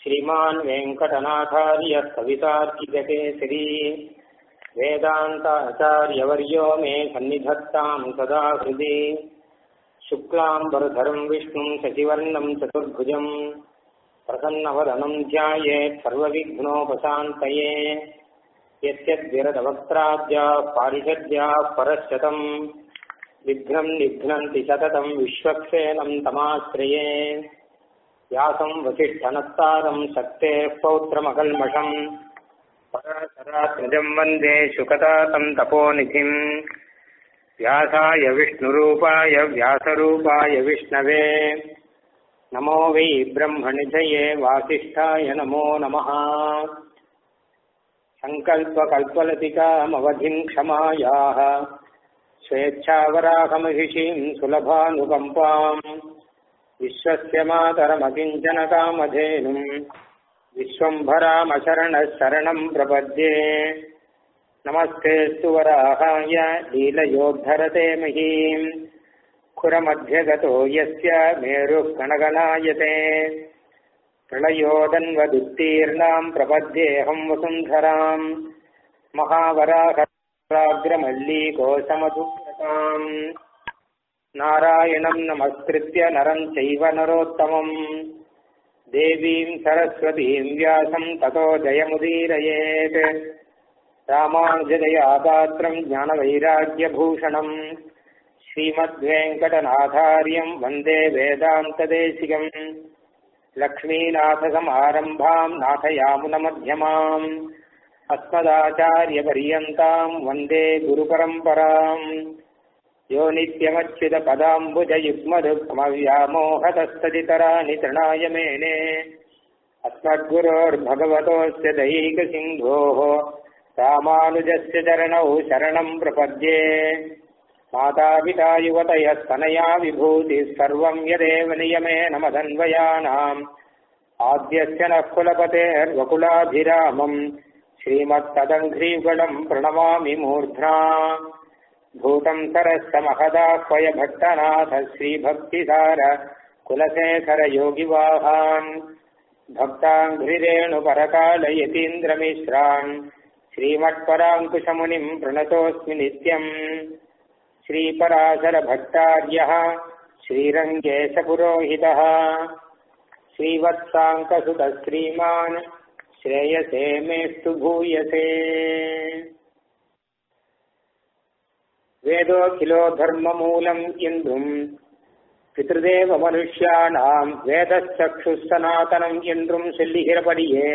श्रीमान् वेङ्कटनाथार्य कवितार्किककेसरी वेदान्ताचार्यवर्यो मे सन्निधत्ताम् सदा हृदि शुक्लाम्बरधरम् विष्णुम् शशिवर्णम् चतुर्भुजम् प्रसन्नवदनम् ध्यायेत् सर्वविघ्नोपशान्तये यस्यद्विरदवक्त्राद्याः पारिषद्याः परश्शतम् विघ्नम् निघ्नन्ति सततम् विश्वक्सेनम् तमाश्रये व्यासम् वसिष्ठनत्तारम् शक्तेः पौत्रमकल्मषम् पराशरात्मजम् वन्दे शुकतातम् तपोनिधिम् व्यासाय विष्णुरूपाय व्यासरूपाय विष्णवे नमो वै ब्रह्मनिधये वासिष्ठाय नमो नमः सङ्कल्पकल्पलतिकामवधिम् क्षमायाः स्वेच्छावराहमहिषीम् सुलभानुकम्पाम् विश्वस्य मातरमकिञ्चनकामधेनुम् विश्वम्भरामशरणः शरणम् प्रपद्ये नमस्ते सुवराहाय लीलयोद्धरते महीम् खुरमध्यगतो यस्य मेरुः कणगणायते प्रलयोदन्वदुत्तीर्णाम् प्रपद्येऽहम् वसुन्धराम् महावराघराग्रमल्लीकोशमधुरताम् नारायणम् नमस्कृत्य नरम् चैव नरोत्तमम् देवीम् सरस्वतीम् व्यासम् ततो जयमुदीरयेत् रामानुजदयापात्रम् ज्ञानवैराग्यभूषणम् श्रीमद्वेङ्कटनाथार्यम् वन्दे वेदान्तदेशिकम् लक्ष्मीनाथसमारम्भाम् नाथयामुनमध्यमाम् अस्मदाचार्यपर्यन्ताम् वन्दे गुरुपरम्पराम् यो नित्यमच्युतपदाम्बुजयुग्मदुःखमव्यामोहतस्तदितराणि तृणाय मेने अस्मद्गुरोर्भगवतोऽस्य दैकसिन्धोः रामानुजस्य चरणौ शरणम् प्रपद्ये मातापिता युवतयस्तनया विभूतिः सर्वम् यदेव नियमेन मदन्वयानाम् आद्यस्य नः कुलपतेर्वकुलाभिरामम् श्रीमत्तदङ्घ्रीगणम् प्रणमामि मूर्ध्ना भूतम् सरस्य महदाह्वय भट्टनाथ श्रीभक्तिसार कुलशेखर योगिवाहान् भक्ताङ्घ्रिरेणुपरकालयतीन्द्रमिश्रान् श्रीमत्पराङ्कुशमुनिम् प्रणतोऽस्मि नित्यम् श्रीपराशरभट्टार्यः श्रीरङ्गेशपुरोहितः श्रीवत्साङ्कसुतः श्रीमान् श्रेयसे मेस्तु भूयसे வேதோகிலோ தர்மமூலம் என்றும் பிதிருதேவ மனுஷியானாம் வேதச்சக்ஷு சனாதனம் என்றும் சொல்லுகிறபடியே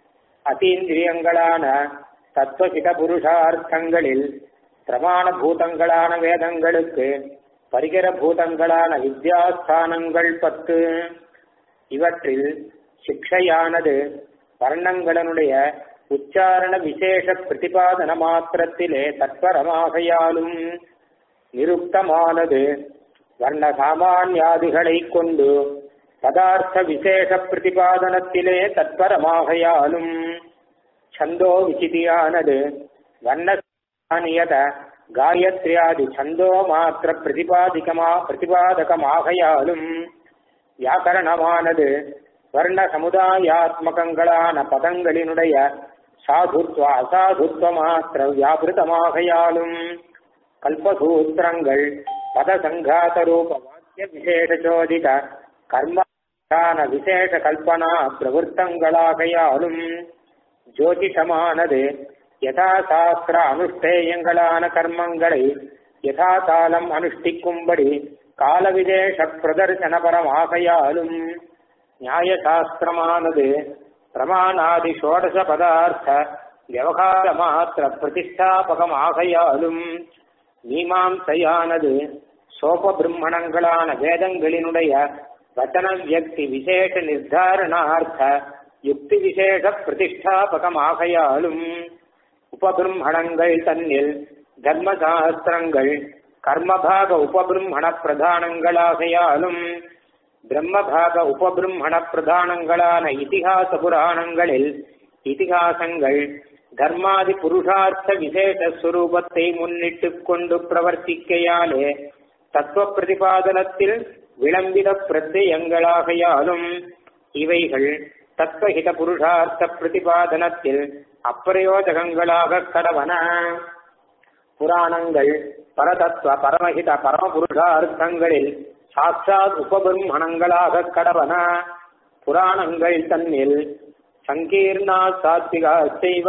அத்தீந்திரியங்களான தத்துவகித புருஷார்த்தங்களில் பிரமாண பூதங்களான வேதங்களுக்கு பரிகர பூதங்களான வித்யாஸ்தானங்கள் பத்து இவற்றில் சிக்ஷையானது வர்ணங்களுடைய உச்சாரண விசேஷ பிரதிபாதன மாத்திரத்திலே தற்பரமாகையாலும் நிருப்தமானது வர்ண சாமானியாதிகளை கொண்டு பதார்த்த விசேஷ பிரதிபாதனத்திலே தற்பரமாகையாலும் சந்தோ விசிதியானது வர்ணசானியத காயத்ரியாதி சந்தோ மாத்திர பிரதிபாதிகமா பிரதிபாதகமாகையாலும் வியாக்கரணமானது வர்ண சமுதாயாத்மகங்களான பதங்களினுடைய சாதுத்வ அசாதுத்வ மாத்திர வியாபிருதமாகையாலும் கல்பசூத்திரங்கள் பதசங்காத ரூப வாக்கிய விசேஷோதித கர்மான விசேஷ கல்பனா பிரவருத்தங்களாகையாலும் ஜோதிஷமானது யதா சாஸ்திர அனுஷ்டேயங்களான கர்மங்களை யதா காலம் அனுஷ்டிக்கும்படி காலவிதேஷ பிரதர்சனபரமாகையாலும் நியாயசாஸ்திரமானது பிரமாணாதி ஷோடச பதார்த்த விவகார மாத்திர பிரதிஷ்டாபகமாகையாலும் மீமாம்சையானது சோபபிரம்மணங்களான வேதங்களினுடைய வச்சன வியக்தி விசேஷ நிர்தாரணார்த்த யுக்தி விசேஷ பிரதிஷ்டாபகமாகையாலும் உபபிரம்மணங்கள் தன்னில் தர்மசாஸ்திரங்கள் கர்மபாக உபபிரம்மண பிரதானங்களாகையாலும் பிரம்மபாக உபபிரம்மண பிரதானங்களான இதிகாச புராணங்களில் இதிகாசங்கள் தர்மாதி புருஷார்த்த விசேஷ ஸ்வரூபத்தை முன்னிட்டு கொண்டு பிரவர்த்திக்கையாலே தத்துவ பிரதிபாதனத்தில் விளம்பித பிரத்யங்களாகையாலும் இவைகள் தத்வஹித புருஷார்த்த பிரதிபாதனத்தில் அப்பிரயோஜகங்களாக கடவன புராணங்கள் பரதத்துவ பரமஹித பரமபுருஷார்த்தங்களில் சாட்சாத் உபபிரம்மணங்களாக கடவன புராணங்கள் தன்னில் சங்கீர்ணா சாத்விகா செய்வ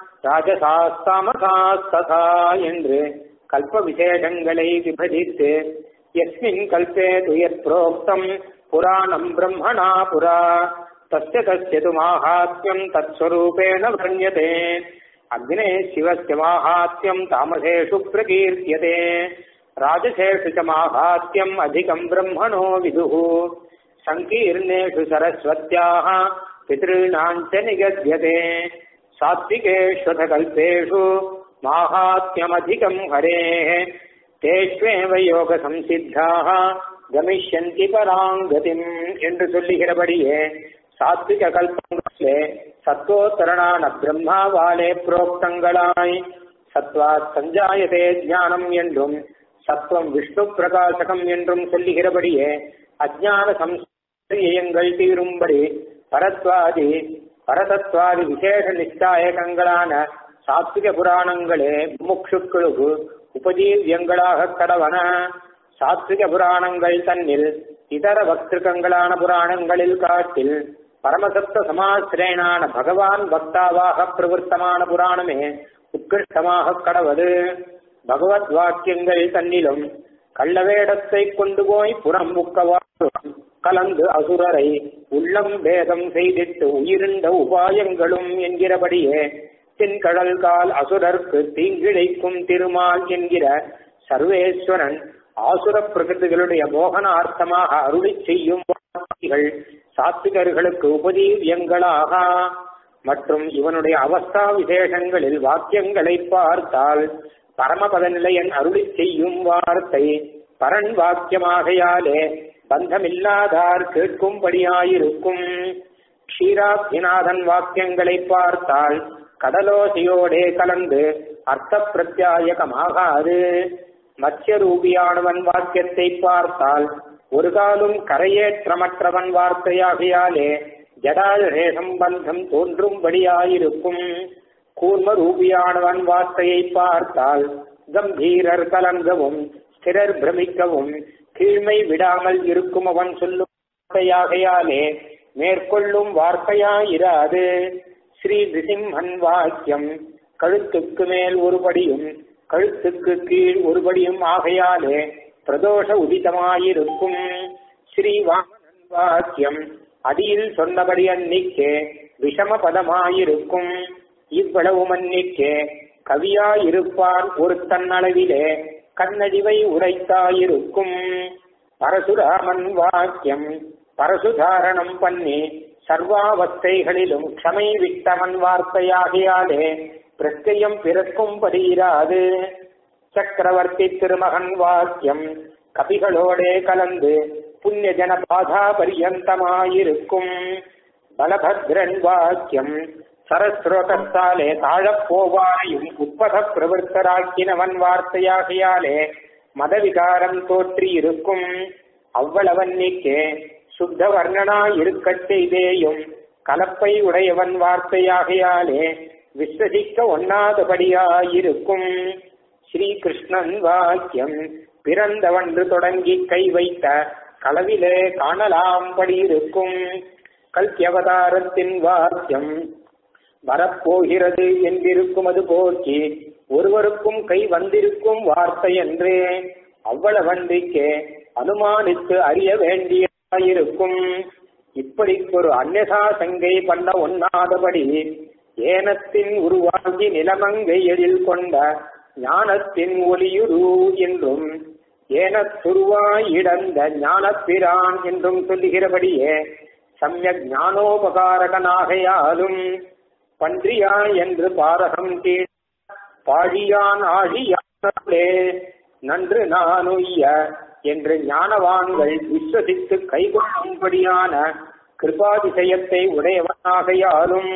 ராஜசாஸ்தாமசாஸ்ததா என்று கல்ப விசேஷங்களை விபஜித்து எஸ்மின் கல்பே துயர் புரோக்தம் புராணம் பிரம்மணா புரா தஸ்ய தஸ்ய து மாஹாத்மியம் தத்ஸ்வரூபேண வர்ணியதே அக்னே சிவஸ்ய மாஹாத்மியம் தாமசேஷு பிரகீர்த்தியதே ராஜசேஷு ச மாஹாத்மியம் அதிகம் பிரம்மணோ விதுः சங்கீர்ணேஷு சரஸ்வத்யாः பிதॄணாஞ்ச நிகத்யதே சாத்விகேஷ்வதகல்பேஷு மாஹாத்மியமதிகம் ஹரேः தேஷ்வேவ யோக சம்சித்தாः கமிஷ்யந்தி பராங்கதிம் என்று சொல்லுகிறபடியே சாத்விக கல்பங்களே சத்வோத்தரணான பிரம்மாவாலே புரோக்தங்களாய் சத்வா சஞ்சாயதே ஞானம் என்றும் சத்வம் விஷ்ணு பிரகாசகம் என்றும் சொல்லுகிறபடியே அஜான சம்சயங்கள் தீரும்படி பரத்வாதி பரதத்வாதி விசேஷ நிச்சாயகங்களான சாத்விக புராணங்களே முமுட்சுக்களுக்கு உபஜீவியங்களாக கடவன சாத்விக புராணங்கள் தன்னில் இதர பக்திருக்கங்களான புராணங்களில் காட்டில் பரமசப்த சமாசிரேனான பகவான் பக்தாவாக பிரவருத்தமான புராணமே உத்கிருஷ்டமாக கடவது பகவத் வாக்கியங்கள் தன்னிலும் கள்ளவேடத்தை கொண்டு போய் புறம் முக்கவாறும் கலந்து அசுரரை உள்ளம் பேதம் செய்திட்டு உயிருண்ட உபாயங்களும் என்கிறபடியே தென்கடல் கால் அசுரர்க்கு தீங்கிழைக்கும் திருமால் என்கிற சர்வேஸ்வரன் ஆசுர பிரகிருதிகளுடைய மோகனார்த்தமாக அருளி செய்யும் வார்த்தைகள் சாத்விகர்களுக்கு உபதீவியங்களாக மற்றும் இவனுடைய அவஸ்தா விசேஷங்களில் வாக்கியங்களை பார்த்தால் பரமபத நிலையன் அருளி செய்யும் வார்த்தை பரன் வாக்கியமாகையாலே பந்தமில்லாதார் கேட்கும்படியாயிருக்கும் க்ஷீராப்திநாதன் வாக்கியங்களை பார்த்தால் கடலோசையோடே கலந்து அர்த்த பிரத்யாயகமாகாது மத்யரூபியானவன் வாக்கியத்தை பார்த்தால் ஒரு காலும் கரையேற்றமற்றவன் வார்த்தையாகையாலே ஜடாயுரே சம்பந்தம் தோன்றும்படியாயிருக்கும் கூர்ம ரூபியானவன் வார்த்தையை பார்த்தால் கம்பீரர் கலங்கவும் ஸ்திரர் பிரமிக்கவும் கீழ்மை விடாமல் இருக்கும் அவன் சொல்லும் வார்த்தையாகையாலே மேற்கொள்ளும் வார்த்தையாயிராது ஸ்ரீ நிசிம்ஹன் வாக்கியம் கழுத்துக்கு மேல் ஒருபடியும் கழுத்துக்கு கீழ் ஒருபடியும் ஆகையாலே பிரதோஷ உதிதமாயிருக்கும் ஸ்ரீ வாமனன் வாக்கியம் அடியில் சொன்னபடி அன்னிக்கே விஷம பதமாயிருக்கும் இவ்வளவு மன்னிக்கே கவியாயிருப்பான் ஒரு தன்னளவிலே கண்ணடிவை உரைத்தாயிருக்கும் பரசுராமன் வாக்கியம் பரசுதாரணம் பண்ணி சர்வாவஸ்தைகளிலும் க்ஷமை விட்டவன் வார்த்தையாகியாலே பிரத்யம் பிறக்கும்படியிராது சக்கரவர்த்தி திருமகன் வாக்கியம் கபிகளோடே கலந்து புண்ணிய ஜனபாதா பரியந்தமாயிருக்கும் பலபத்ரன் வாக்கியம் சரஸ்ரோகத்தாலே தாழப்போவாரையும் உப்பத பிரவர்த்தராக்கினவன் வார்த்தையாகையாலே மதவிகாரம் தோற்றியிருக்கும் அவ்வளவன்னிக்கே சுத்த வர்ணனா இருக்கச் செய்தேயும் கலப்பை உடையவன் வார்த்தையாகையாலே விஸ்வசிக்க ஒண்ணாதபடியாயிருக்கும் ஸ்ரீகிருஷ்ணன் வாக்கியம் பிறந்தவன்று தொடங்கி கை வைத்த களவிலே காணலாம்படி இருக்கும் கல்கியவதாரத்தின் வாக்கியம் வரப்போகிறது என்றிருக்கும் அது போக்கி ஒருவருக்கும் கை வந்திருக்கும் வார்த்தை என்றே அவ்வளவன்றிக்கே அனுமானித்து அறிய வேண்டியிருக்கும் இப்படி ஒரு அந்நதா சங்கை பண்ண ஒண்ணாதபடி ஏனத்தின் உருவாகி நிலமங்கை எழில் கொண்ட ஞானத்தின் ஒளியுரு என்றும் ஏனத்துருவாய் இடந்த ஞானப்பிரான் என்றும் சொல்லுகிறபடியே சமயக் ஞானோபகாரகனாகையாலும் பன்றியா என்று பாரகம் கீழ் பாழியான் ஆழியானே நன்று நானுய்ய என்று ஞானவான்கள் விஸ்வசித்து கைகொள்ளும்படியான கிருபாதிசயத்தை உடையவனாகையாலும்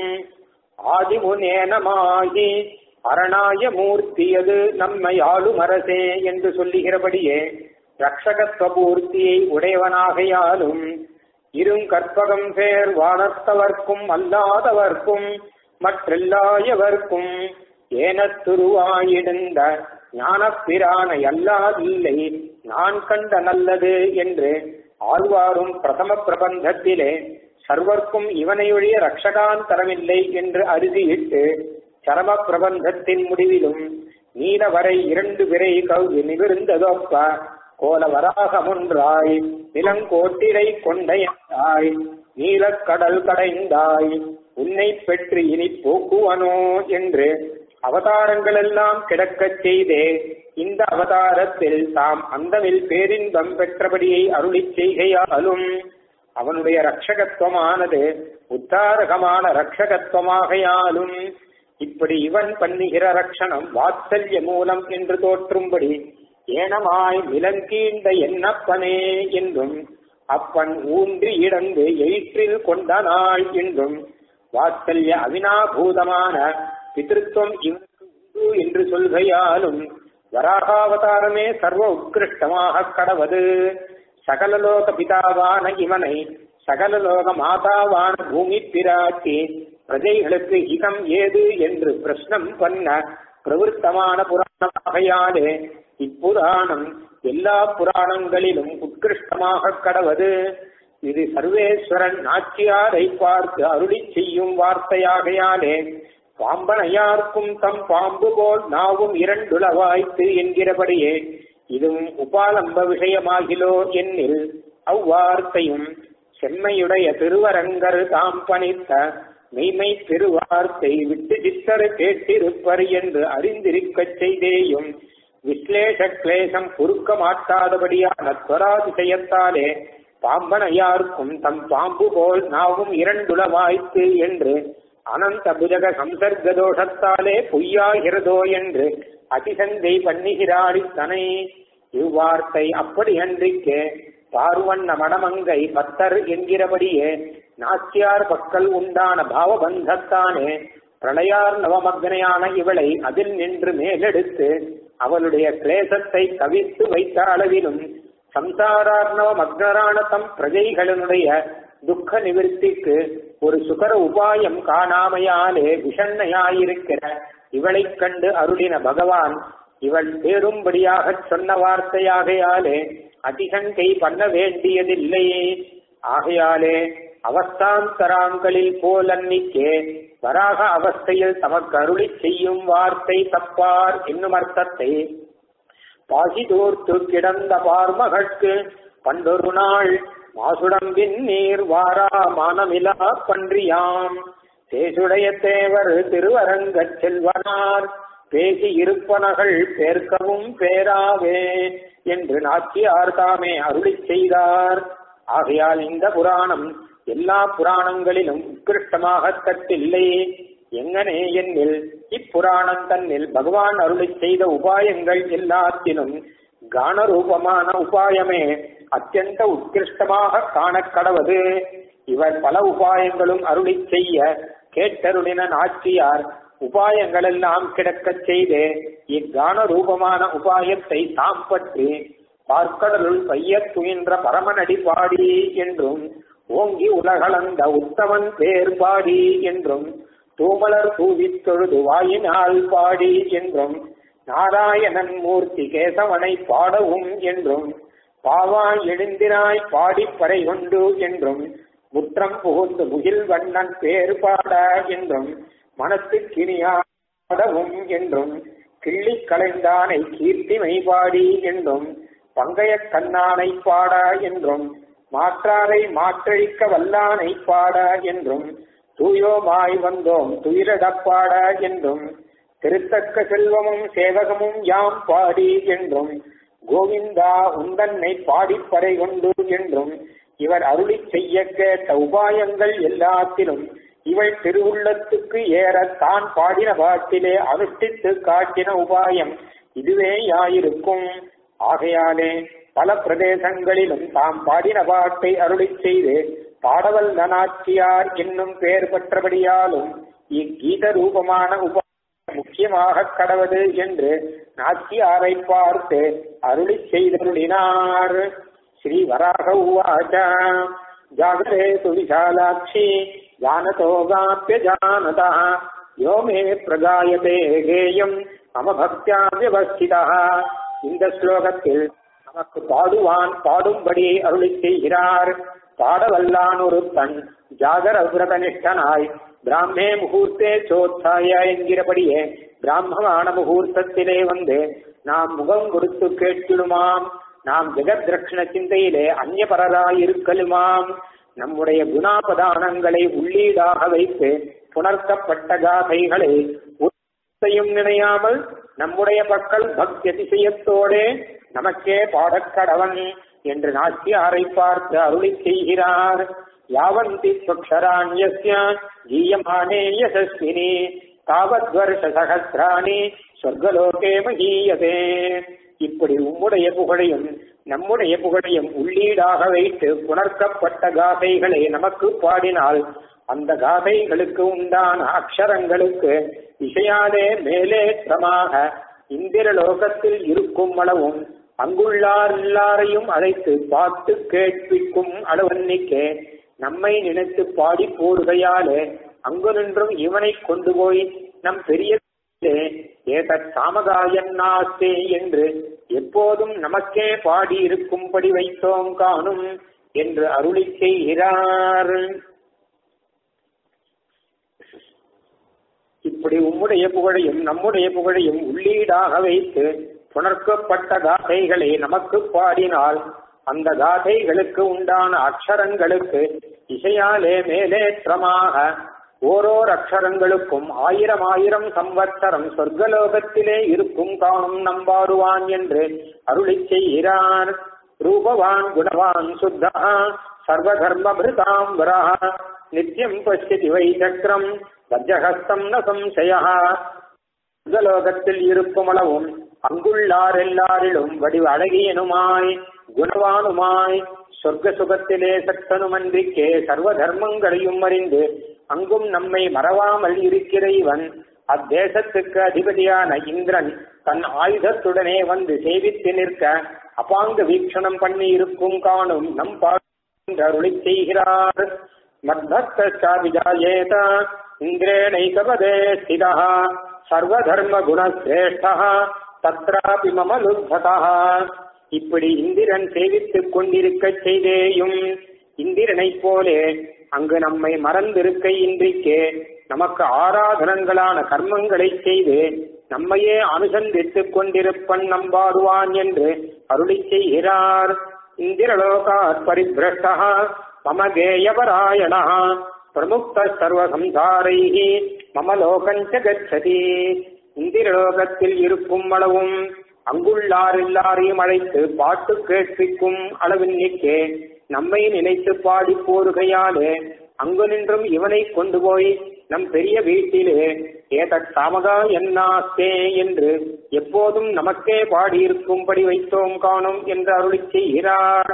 ஆதிமுனேனமாகி அரணாய மூர்த்தியது நம்மை ஆளும் அரசே என்று சொல்லுகிறபடியே ரக்ஷகத்துவ பூர்த்தியை உடையவனாகையாலும் இருங்கற்பகம் சேர் வானத்தவர்க்கும் அல்லாதவர்க்கும் மற்றெல்லாயவர்க்கும் ஏனத்துருவாயிடுந்த ஞானப்பிரானை அல்லாதில்லை நான் கண்ட நல்லது என்று ஆழ்வாரும் பிரதம பிரபந்தத்திலே சர்வர்க்கும் இவனையொழிய ரக்ஷகான் தரவில்லை என்று அறுதியிட்டு சரம பிரபந்தத்தின் முடிவிலும் நீலவரை இரண்டு விரை கவுது நிவிருந்ததொப்ப கோல வராகமொன்றாய் நிலங்கோட்டிரை கொண்டையாய் நீலக்கடல் கடைந்தாய் உன்னை பெற்று இனி போக்குவனோ என்று அவதாரங்கள் எல்லாம் கிடக்கச் செய்தே இந்த அவதாரத்தில் தாம் அந்தமில் பேரின்பம் பெற்றபடியை அருளிச் செய்கையாலும் அவனுடைய ரட்சகத்துவமானது உத்தாரகமான ரட்சகத்துவமாகையாலும் இப்படி இவன் பண்ணுகிற ரட்சணம் வாத்சல்ய மூலம் என்று தோற்றும்படி ஏனமாய் நிலங்கீண்ட என்னப்பனே என்றும் அப்பன் ஊன்றி இடந்து எயிற்றில் கொண்ட நாள் என்றும் வாத்சல்ய அவினாபூதமான பிதிருத்துவம் இவனுக்கு உண்டு என்று சொல்கையாலும் வராகாவதாரமே சர்வ உத்கிருஷ்டமாக கடவது சகலலோக பிதாவான இவனை சகலலோக மாதாவான பூமி பிராட்டி பிரஜைகளுக்கு ஹிதம் ஏது என்று பிரஷ்னம் பண்ண பிரவருத்தமான புராணமாகையாலே இப்புராணம் எல்லா புராணங்களிலும் உத்கிருஷ்டமாக கடவது இது சர்வேஸ்வரன் நாச்சியாரை பார்த்து அருளி செய்யும் வார்த்தையாகையாலே பாம்பனையார்க்கும் தம் பாம்பு போல் நாவும் இரண்டுளவாய்த்து என்கிறபடியே இதுவும் உபாலம்ப விஷயமாகிலோ என்னில் அவ்வார்த்தையும் செம்மையுடைய திருவரங்கர் தாம் பணித்த மெய்மை திருவார்த்தை விட்டு சித்தர் கேட்டிருப்பர் என்று அறிந்திருக்கச் செய்தேயும் விஸ்லேஷ கிளேசம் பொறுக்க மாட்டாதபடியான ஸ்வராதிசயத்தாலே பாம்பனையார்க்கும் தம் பாம்பு போல் நாவும் இரண்டுளவாய்த்து என்று அனந்த புஜக சம்சர்க தோஷத்தாலே பொய்யாகிறதோ என்று அதிசந்தை பண்ணுகிறாள் தனை இவ்வார்த்தை அப்படி அன்றிக்கே பார்வண்ண மணமங்கை பத்தர் என்கிறபடியே நாச்சியார் பக்கல் உண்டான பாவபந்தத்தானே பிரளயார் நவமக்னையான இவளை அதில் நின்று மேலெடுத்து அவளுடைய கிளேசத்தை தவித்து வைத்த அளவிலும் சம்சாரார்ணவ மக்னரான தம் பிரஜைகளினுடைய துக்க நிவர்த்திக்கு ஒரு சுகர உபாயம் காணாமையாலே விஷண்ணையாயிருக்கிற இவளைக் கண்டு அருளின பகவான் இவள் பேரும்படியாகச் சொன்ன வார்த்தையாகையாலே அதிசங்கை பண்ண வேண்டியதில்லையே ஆகையாலே அவஸ்தாந்தராங்களில் போல் அன்னிக்கே வராக அவஸ்தையில் தமக்கு அருளி செய்யும் வார்த்தை தப்பார் என்னும் அர்த்தத்தை பாசிதோர்த்து கிடந்த பார்மகற்கு பண்டொரு நாள் மாசுடம்பின் நீர் வாரா மானமிலா பன்றியாம் தேசுடைய தேவர் திருவரங்கச் செல்வனார் பேசி இருப்பனகள் பேர்க்கவும் பேராவே என்று நாச்சியார் தாமே அருளி செய்தார் ஆகையால் இந்த புராணம் எல்லா புராணங்களிலும் உத்கிருஷ்டமாக தட்டில்லை எங்கனே என்னில் இப்புராணம் தன்னில் பகவான் அருளி செய்த உபாயங்கள் எல்லாத்திலும் கானரூபமான உபாயமே அத்தியந்த உத்கிருஷ்டமாக காணக்கடவது இவர் பல உபாயங்களும் அருளி செய்ய கேட்டருளின நாச்சியார் உபாயங்கள் எல்லாம் கிடக்கச் செய்து இக்கான ரூபமான உபாயத்தை தாம் பற்றி பார்க்கடலுள் பையத் துயின்ற பரமனடி பாடி என்றும் ஓங்கி உலகளந்த உத்தமன் பேர் பாடி என்றும் தூமலர் தூவித் தொழுது வாயினால் பாடி என்றும் நாராயணன் மூர்த்தி கேசவனை பாடவும் என்றும் பாவாய் எழுந்திராய் பாடிப் பறை கொண்டு என்றும் முற்றம் புகுந்து முகில் வண்ணன் பேர் பாட என்றும் மனத்து கிணியாடவும் என்றும் கிள்ளி கலைந்தானை கீர்த்திமை பாடி என்றும் பங்கைய கண்ணானை பாட என்றும் மாற்றாரை மாற்றழிக்க வல்லானை பாட என்றும் தூயோமாய் வந்தோம் துயிரடப்பாட என்றும் திருத்தக்க செல்வமும் சேவகமும் யாம் பாடி என்றும் கோவிந்தா உந்தன்னை பாடிப்பறை கொண்டு என்றும் இவர் அருளி செய்ய கேட்ட உபாயங்கள் எல்லாத்திலும் இவள் திருவுள்ளத்துக்கு ஏற தான் பாடின பாட்டிலே அனுஷ்டித்து காட்டின உபாயம் இதுவேயாயிருக்கும் ஆகையாலே பல பிரதேசங்களிலும் தாம் பாடின பாட்டை அருளி செய்து பாடவல் நாச்சியார் என்னும் பெயர் பெற்றபடியாலும் இக்கீத ரூபமான உபா முக்கியமாக கடவது என்று நாச்சியாரை பார்த்து அருளி செய்தருளினார் ஸ்ரீ வராக உவாச்ச जागरेतु विशालाक्षी जानतो गाप्यजानतः यो मे प्रगायते गेयम् மம பக்தியா வியவஸ்திதா இந்த ஸ்லோகத்தில் நமக்கு பாடுவான் பாடும்படி அருளி செய்கிறார் பாடவல்லான் ஒரு தன் ஜாகர விரதனிஷ்டனாய் பிராமே முகூர்த்தே சோத்தாய என்கிறபடியே பிராமணமான முகூர்த்தத்திலே வந்து நாம் முகம் கொடுத்து கேட்கிடுமாம் நாம் ஜெகத் ரக்ஷண சிந்தையிலே அந்நியபரராய் இருக்கலுமாம் நம்முடைய குணாபதானங்களை உள்ளீடாக வைத்து புணர்க்கப்பட்ட காதைகளை யும் நினையாமல் நம்முடைய மக்கள் பக்தி அதிசயத்தோடே நமக்கே பாடக்கடவன் என்று நாச்சியாரை பார்த்து அருளி செய்கிறார் யாவந்தி ஸ்வக்ஷராண்யஸ்ய ஜீயமானே யசஸ்வினி தாவத் வருஷ சகசிராணி சொர்க்கலோகே மகீயதே இப்படி உம்முடைய புகழையும் நம்முடைய புகழையும் உள்ளீடாக வைத்து புணர்க்கப்பட்ட காதைகளை நமக்கு பாடினால் அந்த காதைகளுக்கு உண்டான அக்ஷரங்களுக்கு இசையாதே மேலேற்றமாக இந்திரலோகத்தில் இருக்கும் அளவும் அங்குள்ளார் எல்லாரையும் அழைத்து பார்த்து கேட்பிக்கும் அளவன்னிக்கே நம்மை நினைத்து பாடி போடுகையாலே அங்கு நின்றும் இவனை கொண்டு போய் நம் பெரிய ஏதத் சாமகாயன் நாஸ்தே என்று எப்போதும் நமக்கே பாடி இருக்கும்படி வைத்தோம் காணும் என்று அருளி செய்கிறார் இப்படி உம்முடைய புகழையும் நம்முடைய புகழையும் உள்ளீடாக வைத்து புணர்க்கப்பட்ட காதைகளை நமக்கு பாடினால் அந்த காதைகளுக்கு உண்டான அக்ஷரங்களுக்கு இசையாலே மேலேற்றமாக ஓரோர் அக்ஷரங்களுக்கும் ஆயிரம் ஆயிரம் சம்வத்சரம் சொர்க்கலோகத்திலே இருக்கும் காணும் நம்பாடுவான் என்று அருளி செய்கிறார் ரூபவான் குணவான் சுத்தா சர்வதர்மபிருதாம் வரா நித்தியம் பசியதி வை சக்கரம் வஜ்ரஹஸ்தம் ந சம்சயா சுகலோகத்தில் இருக்கும் அளவும் அங்குள்ளார் எல்லாரிலும் வடிவ அழகியனுமாய் குணவானுமாய் சொர்க்க சுகத்திலே சக்தனுமன்றிக்கே சர்வ தர்மங்களையும் அறிந்து அங்கும் நம்மை மறவாமல் இருக்கிற இவன் அத்தேசத்துக்கு அதிபதியான இந்திரன் தன் ஆயுதத்துடனே வந்து சேவித்து நிற்க அபாங்க வீக்ஷணம் பண்ணி இருக்கும் காணும் நம் பாடு அருளி செய்கிறார் மத்பக்தாவிஜாயேத இந்திரேணைகபதே ஸ்திதா சர்வதர்ம குணசிரேஷ்டா தத்ராபி மம லுத்ததா இப்படி இந்திரன் சேவித்துக் கொண்டிருக்க செய்தேயும் இந்திரனைப் போலே அங்கு நம்மை மறந்திருக்க இன்றிக்கே நமக்கு ஆராதனங்களான கர்மங்களை செய்து நம்மையே அனுசந்தித்துக் கொண்டிருப்பன் நம்பாடுவான் என்று அருளி செய்கிறார் இந்திரலோகாத் பரிபிரஷ்டா மம கேயபராயணா பிரமுக்த சர்வசம்சாரைः மம லோகஞ்ச கச்சதி இந்திரலோகத்தில் இருக்கும் அளவும் அங்குள்ளார் எல்லாரையும் அழைத்து பாட்டு கேட்பிக்கும் அளவின்னிக்கே நம்மை நினைத்து பாடி போருகையாலே அங்கு நின்றும் இவனை கொண்டு போய் நம் பெரிய வீட்டிலே ஏதத் சாமகா என்னாஸ்தே என்று எப்போதும் நமக்கே பாடியிருக்கும்படி வைத்தோம் காணும் என்று அருளி செய்கிறார்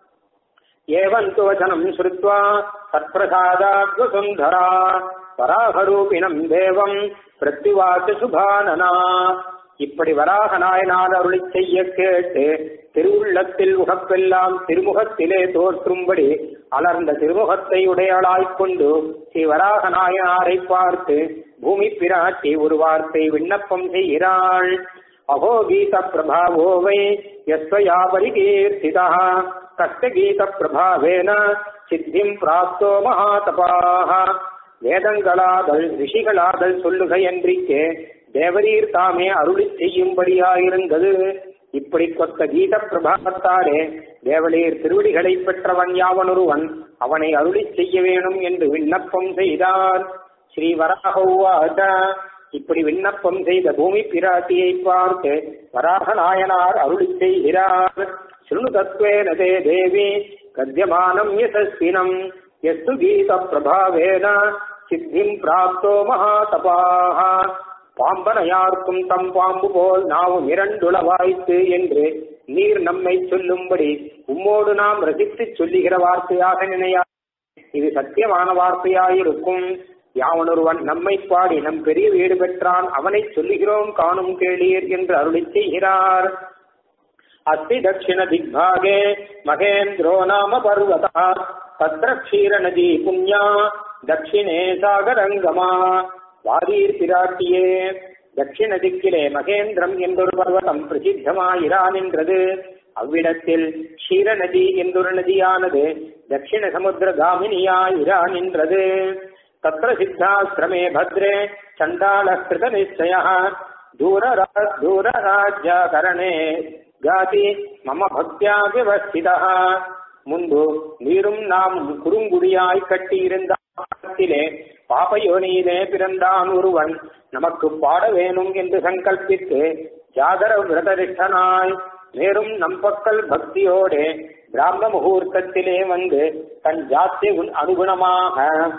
ஏவந்து வச்சனம் ஸ்ருத்வா சத்பிரசாதாத்வசுந்தரா வராகரூபிணம் தேவம் பிரத்யுவாச்சு சுபானனா இப்படி வராக நாயனார் அருளி செய்ய கேட்டு திருவுள்ளத்தில் உகப்பெல்லாம் திருமுகத்திலே தோற்றும்படி அலர்ந்த திருமுகத்தை உடையாளாய்க் கொண்டு ஸ்ரீ வராக நாயனாரை பார்த்து பூமி பிராட்டி ஒரு வார்த்தை விண்ணப்பம் செய்கிறாள் அகோ கீத பிரபாவோ வை யஸ்வயா பரிகீர்த்திதா கஷ்ட கீத பிரபாவேன சித்திம் பிராப்தோ மகாதபாக வேதங்களாதல் ரிஷிகளாதல் சொல்லுகையன்றிக்கே தேவரீர் தாமே அருளி செய்யும்படியாயிருந்தது இப்படி கொத்த கீத பிரபாகத்தாலே தேவலீர் திருவடிகளை பெற்றவன் யாவனொருவன் அவனை அருளி செய்ய வேணும் என்று விண்ணப்பம் செய்தார் ஸ்ரீ வராகவாத இப்படி விண்ணப்பம் செய்த பூமி பிராட்டியை பார்த்து வராக நாயனார் அருளி செய்கிறார் சுணு தத்வேன தே தேவி கத்தியமானம் யசஸ்வினம் எஸ்து கீத பிரபாவேன சித்திம் பிராப்தோ மகாதபாக பாம்பனையார்க்கும் தம் பாம்பு போல் நாவும் இரண்டுளவாய்த்து என்று நீர் நம்மை சொல்லும்படி உம்மோடு நாம் ரசித்துச் சொல்லுகிற வார்த்தையாக நினையா இது சத்தியமான வார்த்தையாயிருக்கும் யாவனொருவன் நம்மை பாடி நம் பெரிய வீடு பெற்றான் அவனை சொல்லுகிறோம் காணும் கேளீர் என்று அருளி செய்கிறார் அஸ்தி தட்சிண திக்பாகே மகேந்திரோ நாம பர்வதா தத்ர க்ஷீரநதி புண்ணியா தட்சிணே சாகரங்கமா வாரீர் பிராட்டியே தட்சிண திக்கிலே மகேந்திரம் என்றொரு பர்வதம் பிரசித்தமாயிரா நின்றது அவ்விடத்தில் க்ஷீரநதி என்றொரு நதியானது தட்சிண சமுத்திர காமினியாயிரா நின்றது தத்திர சித்தாசிரமே பத்ரே சண்டாள கிருத நிச்சய தூரரா தூரராஜ்யகரணே காதி மம பக்தியா விவஸ்திதா முன்பு நீரும் நாம் குறுங்குடியாய் கட்டியிருந்த காலத்திலே பாபயோனியிலே பிறந்தான் ஒருவன் நமக்கு பாட வேணும் என்று சங்கல்பித்து ஜாகர விரதரிஷ்டனாய் மேலும் நம் பக்கல் பக்தியோடு பிராம முகூர்த்தத்திலே வந்து தன் ஜாத்தி அனுகுணமாக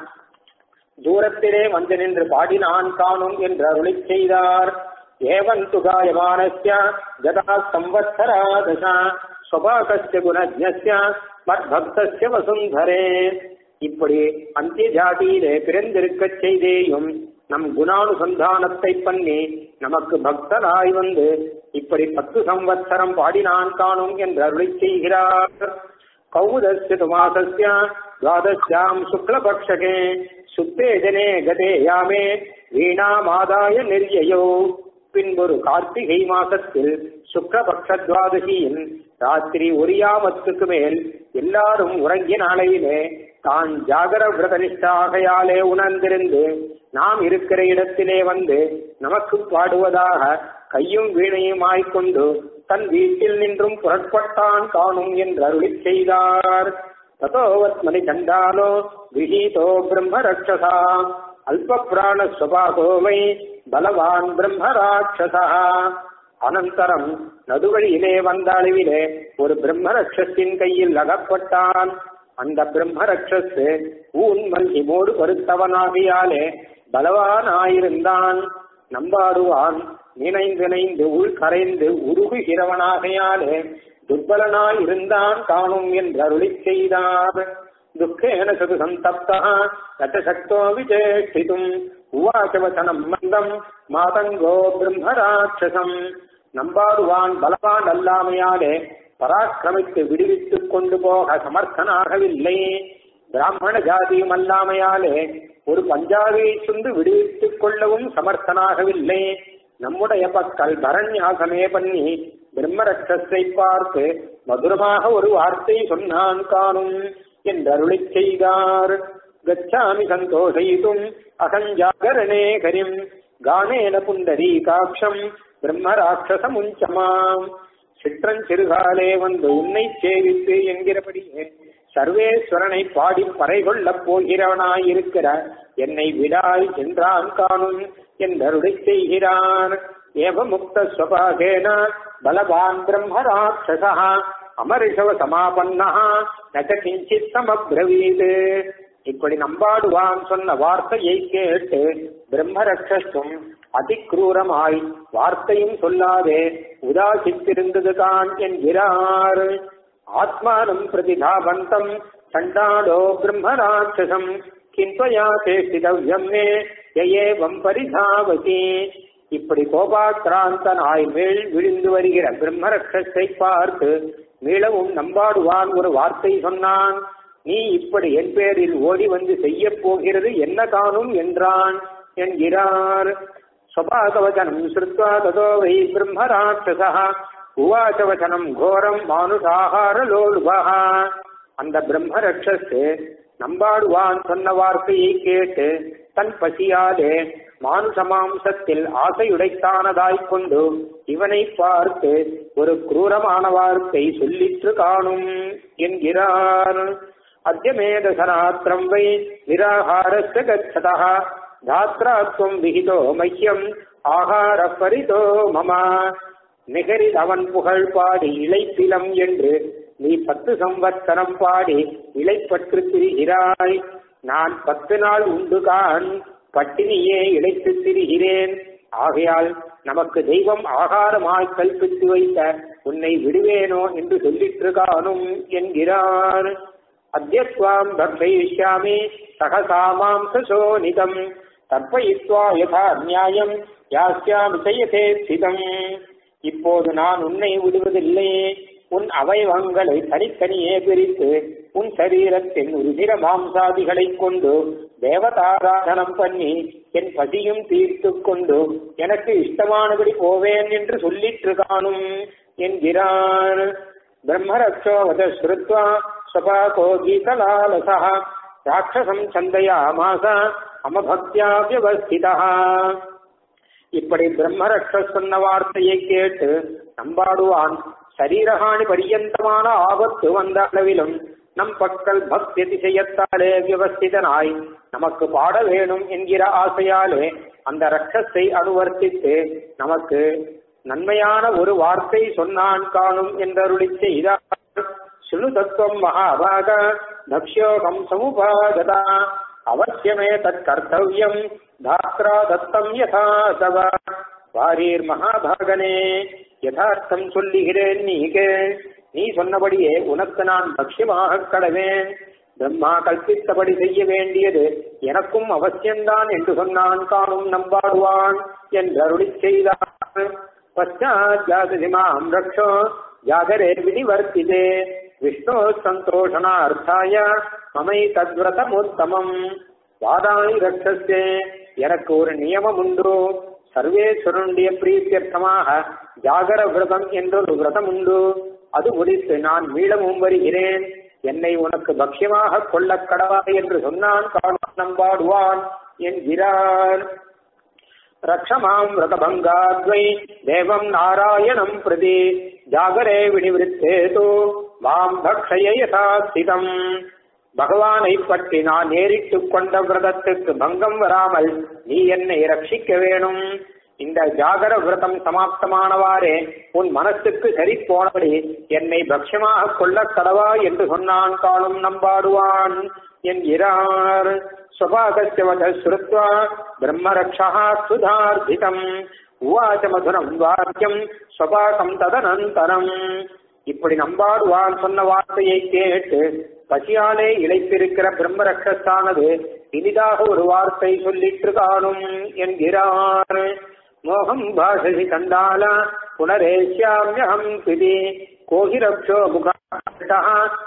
தூரத்திலே வந்து நின்று பாடினான் காணும் என்று அருளி செய்தார் ஏவன் துகாயமானஸ்ய கதா சம்வத்சரா தசா ஸ்வபாகஸ்ய குணஜ்ஞஸ்ய மத்பக்தஸ்ய வசுந்தரே இப்படி அந்திய ஜாதியிலே பிறந்திருக்கச் செய்தேயும் நம் குணானுசந்தானத்தை பண்ணி நமக்கு பக்தராய் வந்து இப்படி பத்து சம்வத்சரம் பாடினான் காணும் என்று அருளி செய்கிறார் கௌமுதஸ்ய துமாசஸ்ய துவாதஸ்யாம் சுக்லபக்ஷகே சுத்தே ஜனே கதே யாமே வீணாமாதாய நிர்யயோ பின்பொரு கார்த்திகை மாசத்தில் சுக்லபக்ஷ துவாதசியின் ராத்திரி ஒரு யாமத்துக்கு மேல் எல்லாரும் உறங்கிய நாளையிலே தான் ஜாகர விரதனிஷ்டாகையாலே உணர்ந்திருந்து நாம் இருக்கிற இடத்திலே வந்து நமக்கு பாடுவதாக கையும் வீணையுமாய்க் கொண்டு தன் வீட்டில் நின்றும் புறப்பட்டான் காணும் என்று அருளி செய்தார் ததோவத்மனி சண்டாலோ கிரகீதோ பிரம்ம ரட்சசா அல்ப பிராண ஸ்வபாகோமை பலவான் பிரம்ம ராட்சசா அனந்தரம் நடுவழியிலே வந்த அளவிலே ஒரு பிரம்ம ரட்சத்தின் கையில் அகப்பட்டான் அந்த பிரம்ம ரட்சஸ் ஊன் மல்கிமோடு பருத்தவனாகியாலே பலவானாயிருந்தான் நம்பாடுவான் நினைந்திணைந்து உள் கரைந்து உருகுகிறவனாகையாலே துர்பலனாயிருந்தான் காணும் என்று அருளி செய்தார் துக்கேன சது சந்தப்தா ரதசக்தோ விஜேஷிதும் உவாச்சவசனம் மந்தம் மாதங்கோ பிரம்மராட்சசம் நம்பாடுவான் பலவான் அல்லாமையாலே பராக்கிரமித்து விடுவித்துக் கொண்டு போக சமர்த்தனாகவில்லை பிராமண ஜாதியும் அல்லாமையாலே ஒரு பஞ்சாபியை சுண்டு விடுவித்துக் கொள்ளவும் சமர்த்தனாகவில்லை நம்முடைய பக்கல் பரண்யாசமே பண்ணி பிரம்மரட்சத்தை பார்த்து மதுரமாக ஒரு வார்த்தை சொன்னான் காணும் என்று அருளி செய்தார் கச்சாமி சந்தோஷயித்தும் அகஞ்சாகரணே கரிம் கானேன புண்டரீகாட்சம் பிரம்மராட்சசமுஞ்சமாம் சிற்றஞ்சிறுகாலே வந்து உன்னை சேவித்து என்கிறபடியே சர்வேஸ்வரனை பாடி பறை கொள்ளப் போகிறவனாயிருக்கிற என்னை விடாய் என்றான் காணும் என்றருளை செய்கிறான் ஏவ முக்த ஸ்வபாகேன பலவான் பிரம்ம ராட்சசா அமரிஷவ சமாபன்னா நச்ச கிஞ்சித் சமப்ரவீத் இப்படி நம்பாடுவான் சொன்ன வார்த்தையை கேட்டு பிரம்மரட்சசும் அதிக்ரூரமாய் வார்த்தையும் சொல்லாதே உதாசித்திருந்தது தான் என்கிறார் ஆத்மானம் பிரதிதாபந்தம் சண்டாடோ பிரம்மராட்சசம் கிம்பயா சேஷிதவ்யம் மே ஏவம் பரிதாவதி இப்படி கோபாக்கிராந்தனாய் மேல் விழுந்து வருகிற பிரம்மரட்சத்தை பார்த்து மீளவும் நம்பாடுவான் ஒரு வார்த்தை சொன்னான் நீ இப்படி என் பேரில் ஓடி வந்து செய்ய போகிறது என்ன காணும் என்றான் என்கிறார் ஸ்வபாகவச்சனம் ஸ்ருத்வா ததோ வை பிரம்மராட்சசா உவாச்ச வச்சனம் கோரம் மானுஷாகார லோலுபா அந்த பிரம்மரட்சஸ் நம்பாடுவான் சொன்ன வார்த்தையை கேட்டு தன் பசியாலே மானுஷ மாம்சத்தில் ஆசையுடைத்தானதாய்க் கொண்டு இவனை பார்த்து ஒரு குரூரமான வார்த்தை சொல்லிற்று காணும் என்கிறார் அத்தியமேதசராத்திரம் வை நிராகாரஸ்ய கச்சதா தாத்ராத்வம் விகிதோ மையம் ஆகார பரிதோ மம நிகரில் அவன் புகழ் பாடி இளைப்பிலம் என்று நீ பத்து சம்பத்தனம் பாடி இளைப்பற்று திரிகிறாய் நான் பத்து நாள் உண்டு கான் பட்டினியே இழைத்து திரிகிறேன் ஆகையால் நமக்கு தெய்வம் ஆகாரமாய் கல்பித்து வைத்த உன்னை விடுவேனோ என்று சொல்லிற்று காணும் என்கிறார் அத்தியத்வாம் பக்ஷயிஷ்யாமி சகசாமாம் சசோனிதம் தர்ப்பயித்வா யதா நியாயம் யாஸ்யாமி செய்யதேசிதம் இப்போது நான் உன்னை விடுவதில்லை உன் அவயவங்களை தனித்தனியே பிரித்து உன் சரீரத்தின் உருதிர மாம்சாதிகளைக் கொண்டு தேவதாராதனம் பண்ணி என் பசியும் தீர்த்து கொண்டு எனக்கு இஷ்டமானபடி போவேன் என்று சொல்லிற்று காணும் என்கிறான் பிரம்மரக்ஷோவத ஸ்ருத்வா ஸ்வபாகோ கீதலாலசா ராட்சசம் சந்தயாமாச அமபக்தியா வியவஸ்திதா இப்படி பிரம்மரக்ஷ சொன்ன வார்த்தையை கேட்டு நம்பாடுவான் சரீரஹானி பரியந்தமான ஆபத்து வந்த அளவிலும் நம் பக்கல் பக்தி திசையத்தாலே வியவஸ்திதனாய் நமக்கு பாட வேணும் என்கிற ஆசையாலே அந்த ரட்சத்தை அனுவர்த்தித்து நமக்கு நன்மையான ஒரு வார்த்தை சொன்னான் காணும் என்றருளி செய்தார் சுனு தத்துவம் மகாபாக தக்ஷோகம் சமுபாகதா அவசியமே தத் கர்த்தவியம் தாத்ரா தத்தம் யதா தவ வாரீர் மகாபாகனே யதார்த்தம் சொல்லுகிறேன் நீகே நீ சொன்னபடியே உனக்கு நான் பக்ஷமாக கடவேன் பிரம்மா கல்பித்தபடி செய்ய வேண்டியது எனக்கும் அவசியம்தான் என்று சொன்னான் காணும் நம்பாடுவான் என்று அருளி செய்தார் பశ్చాத் ஜாகதி மாம் ரக்ஷோ ஜாகரே விதிவர்த்திதே விஷ்ணு சந்தோஷனார்த்தாய மமை தத்விரதமுத்தமம் வாதாய் ரக்ஷஸ்தே எனக்கு ஒரு நியமம் உண்டு சர்வேஸ்வரனுடைய பிரீத்தியர்த்தமாக ஜாகர விரதம் என்றொரு விரதம் உண்டு அது முடித்து நான் மீளமும் வருகிறேன் என்னை உனக்கு பக்ஷமாக கொள்ளக் கடவா என்று சொன்னான் காணான் நம்பாடுவான் என்கிறார் ரக்ஷமாம் ரதபங்காத்வை தேவம் நாராயணம் பிரதி ஜாகரே வினிவிருத்தேது மாம் பக்ஷய யதாஸ்திதம் பகவானை பற்றி நான் நேரிட்டுக் கொண்ட விரதத்துக்கு பங்கம் வராமல் நீ என்னை ரட்சிக்க வேணும் இந்த ஜாகர விரதம் சமாப்தமானவாறே உன் மனசுக்கு சரி போனபடி என்னை பக்ஷமாக கொள்ள கடவா என்று சொன்னான் காலும் நம்பாடுவான் என்கிறார் स्वभागस्य वध श्रुत्वा ब्रह्मरक्षः सुधार्थितम् उवाच மதுரம் வாக்கியம் ஸ்வபாகம் ததனந்தரம் இப்படி நம்பாடுவான் சொன்ன வார்த்தையை கேட்டு பசியாலே இழைத்திருக்கிற பிரம்மரக்ஷஸ்தானது இனிதாக ஒரு வார்த்தை சொல்லிற்று காணும் என்கிறார் மோகம் பாஷசி கண்டால புனரேஷ்யாமியகம் பிதி கோகிரக்ஷோ முகா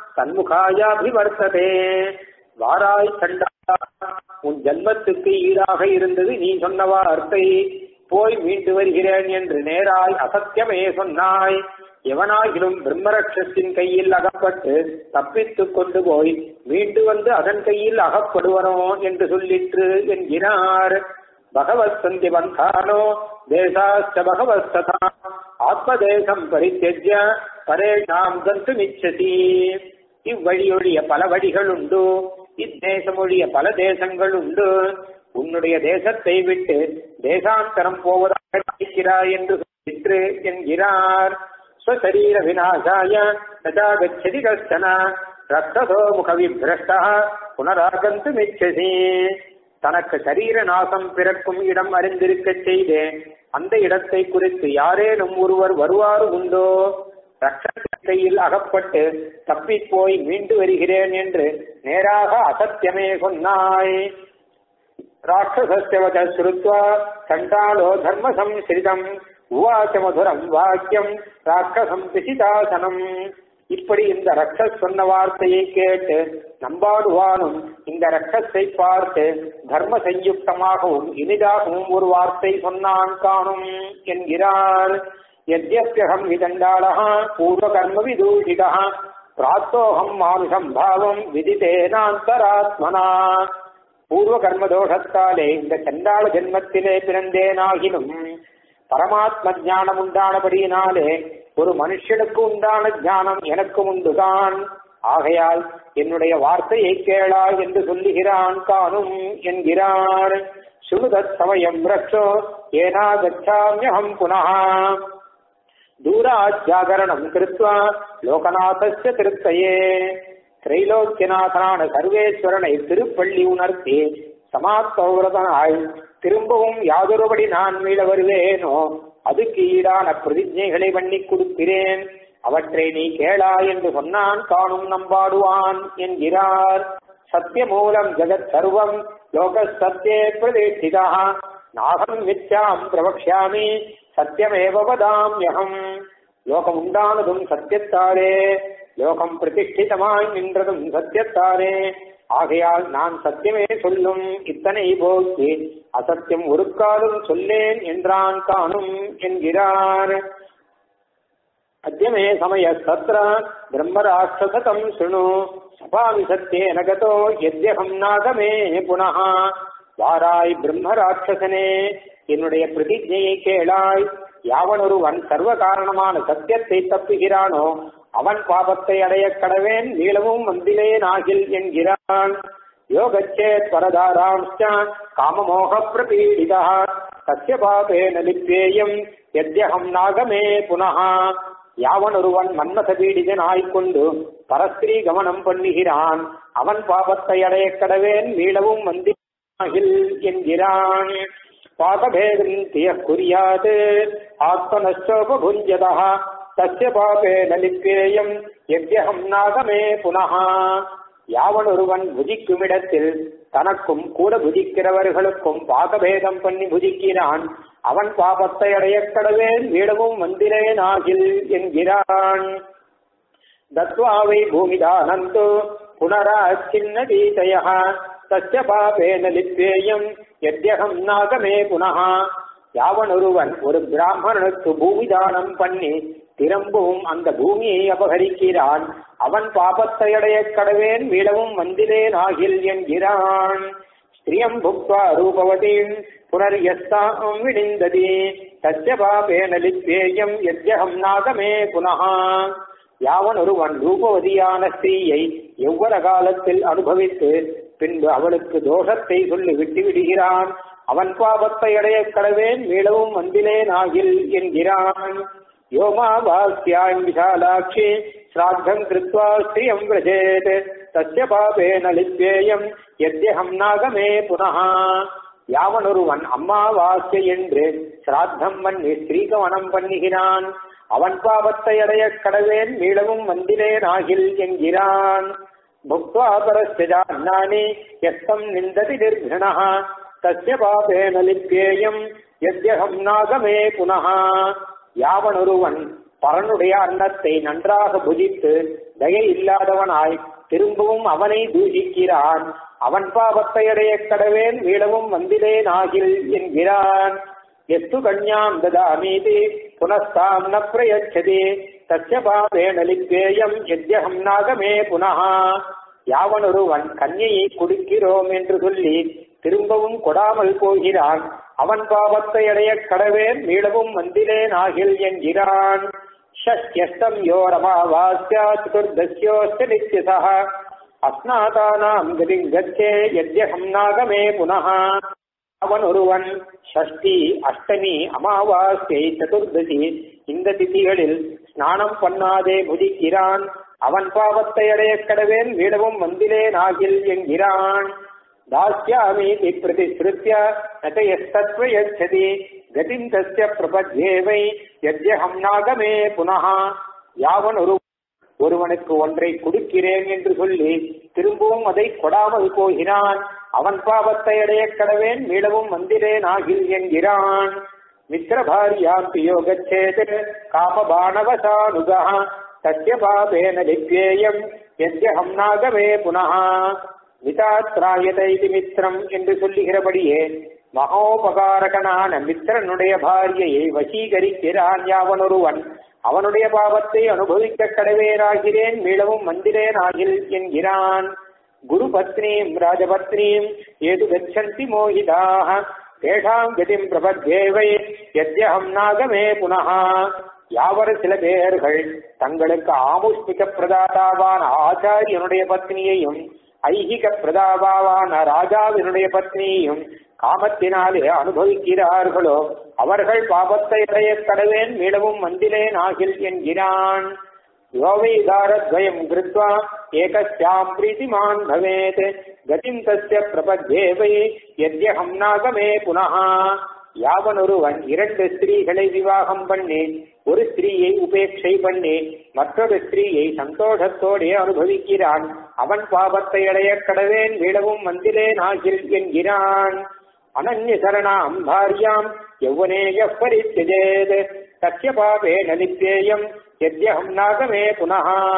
தன்முகாயாபிவர்த்ததே வாராய் கண்டா உன் ஜன்மத்துக்கு ஈடாக இருந்தது நீ சொன்ன வார்த்தை போய் மீண்டு வருகிறேன் என்று நேராய் அசத்தியமே சொன்னாய் எவனாகிலும் பிரம்மரட்சத்தின் கையில் அகப்பட்டு தப்பித்துக் கொண்டு போய் மீண்டு வந்து அதன் கையில் அகப்படுவனோ என்று சொல்லிற்று என்கிறார் பகவத் சந்தி வந்தானோ தேசாஸ்த பகவஸ்ததா ஆத்மதேசம் பரித்தெஜ்ய பரேஷாம் கந்துமிச்சதி இவ்வழியொழிய பல வழிகள் உண்டு இத்தேசமொழிய பல தேசங்கள் உண்டு உன்னுடைய தேசத்தை விட்டு தேசாந்தரம் போவதாக நினைக்கிறாய் என்று சொல்லிற்று என்கிறார் ஸ்வசரீர விநாசாய ததா கச்சதி கஷ்டன ரத்ததோ முக விபிரஷ்டா புனராகந்துமிச்சசி தனக்கு சரீர நாசம் பிறக்கும் இடம் அறிந்திருக்க செய்தே அந்த இடத்தை குறித்து யாரேனும் ஒருவர் வருவாறு உண்டோ ரட்சத்தின் கையில் அகப்பட்டு தப்பி போய் மீண்டு வருகிறேன் என்று நேராக அசத்தியமே சொன்னாய் ராட்சசஸ்ய வத ஸ்ருத்வா சண்டாலோ தர்ம சம்ஸ்ரிதம் உவாச்ச மதுரம் வாக்கியம் ராட்சசம் பிசிதாசனம் இப்படி இந்த ரக்ஷஸ் சொன்ன வார்த்தையை கேட்டு நம்பாடுவானும் இந்த ரக்ஷஸை பார்த்து தர்ம சயுக்தமாகவும் இனிதாகவும் ஒரு வார்த்தை சொன்னான் காணும் என்கிறார் यद्यप्यहं विदण्डालः पूर्वकर्मविदूषितः प्राप्तोऽहं मानुषं भावம் விதித்தேனாந்தராத்மனா பூர்வ கர்ம தோஷத்தாலே இந்த சண்டாள ஜென்மத்திலே பிறந்தேனாகினும் பரமாத்ம ஞானம் உண்டானபடியினாலே ஒரு மனுஷனுக்கு உண்டான ஞானம் எனக்கும் உண்டுதான் ஆகையால் என்னுடைய வார்த்தையை கேளா என்று சொல்லுகிறான் காணும் என்கிறார் சுருதத் சமயம் ரக்ஷோ ஏனா கச்சாமியகம் புனः दूरात् जागरणं कृत्वा லோகநாதஸ்ய திருப்தையே திரைலோக்கியநாதனான சர்வேஸ்வரனை திருப்பள்ளி உணர்த்தி சமாப்தவிரதனாய் திரும்பவும் யாதொருபடி நான் மீள வருவேனோ அதுக்கு ஈடான பிரதிஜைகளை பண்ணி கொடுக்கிறேன் அவற்றை நீ கேளா என்று சொன்னான் காணும் நம்பாடுவான் என்கிறார் சத்தியமூலம் ஜெகத் சர்வம் லோக சத்தியே பிரதிஷ்டிதா நாகம் மித்யாம் பிரவக்ஷாமி சத்தியமேவ வதாம்யகம் லோகம் உண்டானதும் சத்தியத்தாலே லோகம் பிரதிஷ்டிதமாய் நின்றதும் சத்தியத்தாரே ஆகையால் நான் சத்தியமே சொல்லும் இத்தனை போக்கி அசத்தியம் ஒரு காலம் சொல்லேன் என்றான் காணும் என்கிறார் அத்தியமே சமய சத்ர பிரம்மராட்சசதம் சுணு சபாவி சத்தியேன கதோ எத்யகம் நாகமே புனः வாராய் பிரம்மராட்சசனே என்னுடைய பிரதிஜையை கேளாய் யாவனொருவன் சர்வ காரணமான சத்தியத்தை தப்புகிறானோ அவன் பாபத்தை அடைய கடவேன் நீளமும் வந்திலேன் ஆகில் என்கிறான் யோகச்சேத் பரதாராம்ச்ச காமமோக பிரபீடிதா தஸ்ய பாபேன லிப்பேயம் எத்யகம் நாகமே புனः யாவனொருவன் மன்மத பீடிதன் ஆய்கொண்டு பரஸ்திரீ கமனம் பண்ணுகிறான் அவன் பாபத்தை அடைய கடவேன் மீளவும் வந்தில் என்கிறான் பாகபேதம் திய குறியாது ஆத்மனோபுஞ்சதா தஸ்ய பாபேன லிப்பேயம் எவ்யகம் நாகமே புனः யாவனொருவன் புதிக்கும் இடத்தில் தனக்கும் கூட புதிக்கிறவர்களுக்கும் பாகபேதம் பண்ணி புதிக்கிறான் அவன் பாபத்தை அடைய கடவேன் வீடவும் வந்திரேன் ஆகில் என்கிறான் தத்வாவை பூமிதானந்தோ புனராச்சின்னதீதய தஸ்ய பாபேன லிப்பேயம் எத்யகம் நாகமே புனः யாவனொருவன் ஒரு பிராமணனுக்கு பூமிதானம் பண்ணி திரும்பவும் அந்த பூமியை அபகரிக்கிறான் அவன் பாபத்தை அடைய கடவேன் மீளவும் வந்திலேன் ஆகில் என்கிறான் ஸ்திரியம் புக்வா ரூபவதீம் புனர்யஸ்தாம் விடிந்ததி தஸ்ய பாபேன லிப்பேயம் எத்யகம் நாகமே புனः யாவன் ஒருவன் ரூபவதியான ஸ்திரீயை எவ்வர காலத்தில் அனுபவித்து பின்பு அவளுக்கு தோஷத்தை சொல்லி விட்டு விடுகிறான் அவன் பாபத்தை அடைய கடவேன் மீளவும் வந்திலேன் ஆகில் என்கிறான் யோமா வாஸ்யாம் விஷாலாட்சி ஸ்ராத்தம் கிருத்வா ஸ்ரீயம் விரஜேத் தஸ்ய பாபேன லிப்பேயம் எத்யகம் நாகமே புனः யாவனொருவன் அம்மாவாஸ்ய என்று சிராத்தம் பண்ணி ஸ்ரீகவனம் பண்ணுகிறான் அவன் பாவத்தை அடைய கடவேன் மீளவும் வந்திலேன் ஆகில் என்கிறான் புக்வா பரஸ்யானி எத்தம் நிந்ததி நிர்கணः தஸ்ய பாபேன லிப்பேயம் எத்யகம் நாகமே புனः யாவனொருவன் பரனுடைய அன்னத்தை நன்றாக புஜித்து தயை இல்லாதவனாய் திரும்பவும் அவனை தூஷிக்கிறான் அவன் பாவத்தை அடைய கடவேன் மீளவும் வந்திலேன் ஆகில் என்கிறான் எஸ்து கன்யாம் ததாமீதி புனஸ்தாம் ந பிரயச்சதி தஸ்ய பாபேன லிப்பேயம் எத்யகம் நாகமே புனः யாவனொருவன் கன்யையை கொடுக்கிறோம் என்று சொல்லி திரும்பவும் கொடாமல் போகிறான் அவன் பாவத்தை அடைய கடவேன் மீளவும் வந்திலேன் ஆகில் என்கிறான் ஷஷ்யஸ்தம் யோரமாவாஸ்யா சதுர்தஸ்யோஸ்ய நித்யசः அஸ்நாதானாம் கதிங் கச்சே யத்யகம் நாகமே புனः அவன் ஒருவன் ஷஷ்டி அஷ்டமி அமாவாஸ்யை சதுர்தசி இந்த திதிகளில் ஸ்நானம் பண்ணாதே முதிக்கிறான் அவன் பாவத்தை அடைய கடவேன் வீடவும் வந்திலேன் ஆகில் என்கிறான் दास्यामीति प्रतिश्रुत्य न च यस्तत्त्व यच्छति गतिं तस्य प्रपद्ये वै यद्यहं नागमे पुनः யாவன் ஒரு ஒருவனுக்கு ஒன்றை கொடுக்கிறேன் என்று சொல்லி திரும்பவும் அதை கொடாமல் போகிறான் அவன் பாவத்தை அடைய கடவேன் மீளவும் வந்திரேன் ஆகில் என்கிறான் மித்திரபாரியாம்பி யோகச்சேத் காமபாணவசானுகா தஸ்ய பாபேன லிப்யேயம் எத்யஹம் நாகமே புனः மிதாத்ராயத இது மித்திரம் என்று சொல்லுகிறபடியே மகோபகாரகனான மித்திரனுடைய பாரியையை வசீகரிக்கிறான் யாவனொருவன் அவனுடைய பாவத்தை அனுபவிக்க கடவேராகிறேன் மீளவும் மந்திரேன் ஆகில் என்கிறான் குரு பத்னீம் ராஜபத்னீம் ஏது கச்சந்தி மோகிதாக தேஷாம் கதிம் பிரபத்யேவை யத்யஹம் நாகமே புனः யாவர் சில பேர்கள் தங்களுக்கு ஆமுஷ்மிக பிரதாதாவான ஆச்சாரியனுடைய பத்னியையும் ஐகிக பிரதாபாவான ராஜாவினுடைய பத்னியையும் காமத்தினாலே அனுபவிக்கிறார்களோ அவர்கள் பாபத்தை அடைய கடவேன் மீளவும் வந்திலேன் ஆகில் என்கிறான் யோவைதாரத்வயம் கிருத்வா ஏகஸ்யாம் பிரீதிமான் பவேத் கதிம் தஸ்ய பிரபத்யேவை யத்யஹம் நாகமே புனः யாவனொருவன் இரண்டு ஸ்திரீகளை விவாகம் பண்ணி ஒரு ஸ்திரீயை உபேட்சை பண்ணி மற்றொரு ஸ்திரீயை சந்தோஷத்தோடே அனுபவிக்கிறான் அவன் பாவத்தை அடைய கடவேன் விடவும் வந்திலேன் ஆகில் என்கிறான் அனன்ய சரணாம் பாரியாம் யௌவனேய பரித்தியஜேத் தஸ்ய பாபே நலிப்பேயம் யத்யஹம் நாகமே புனः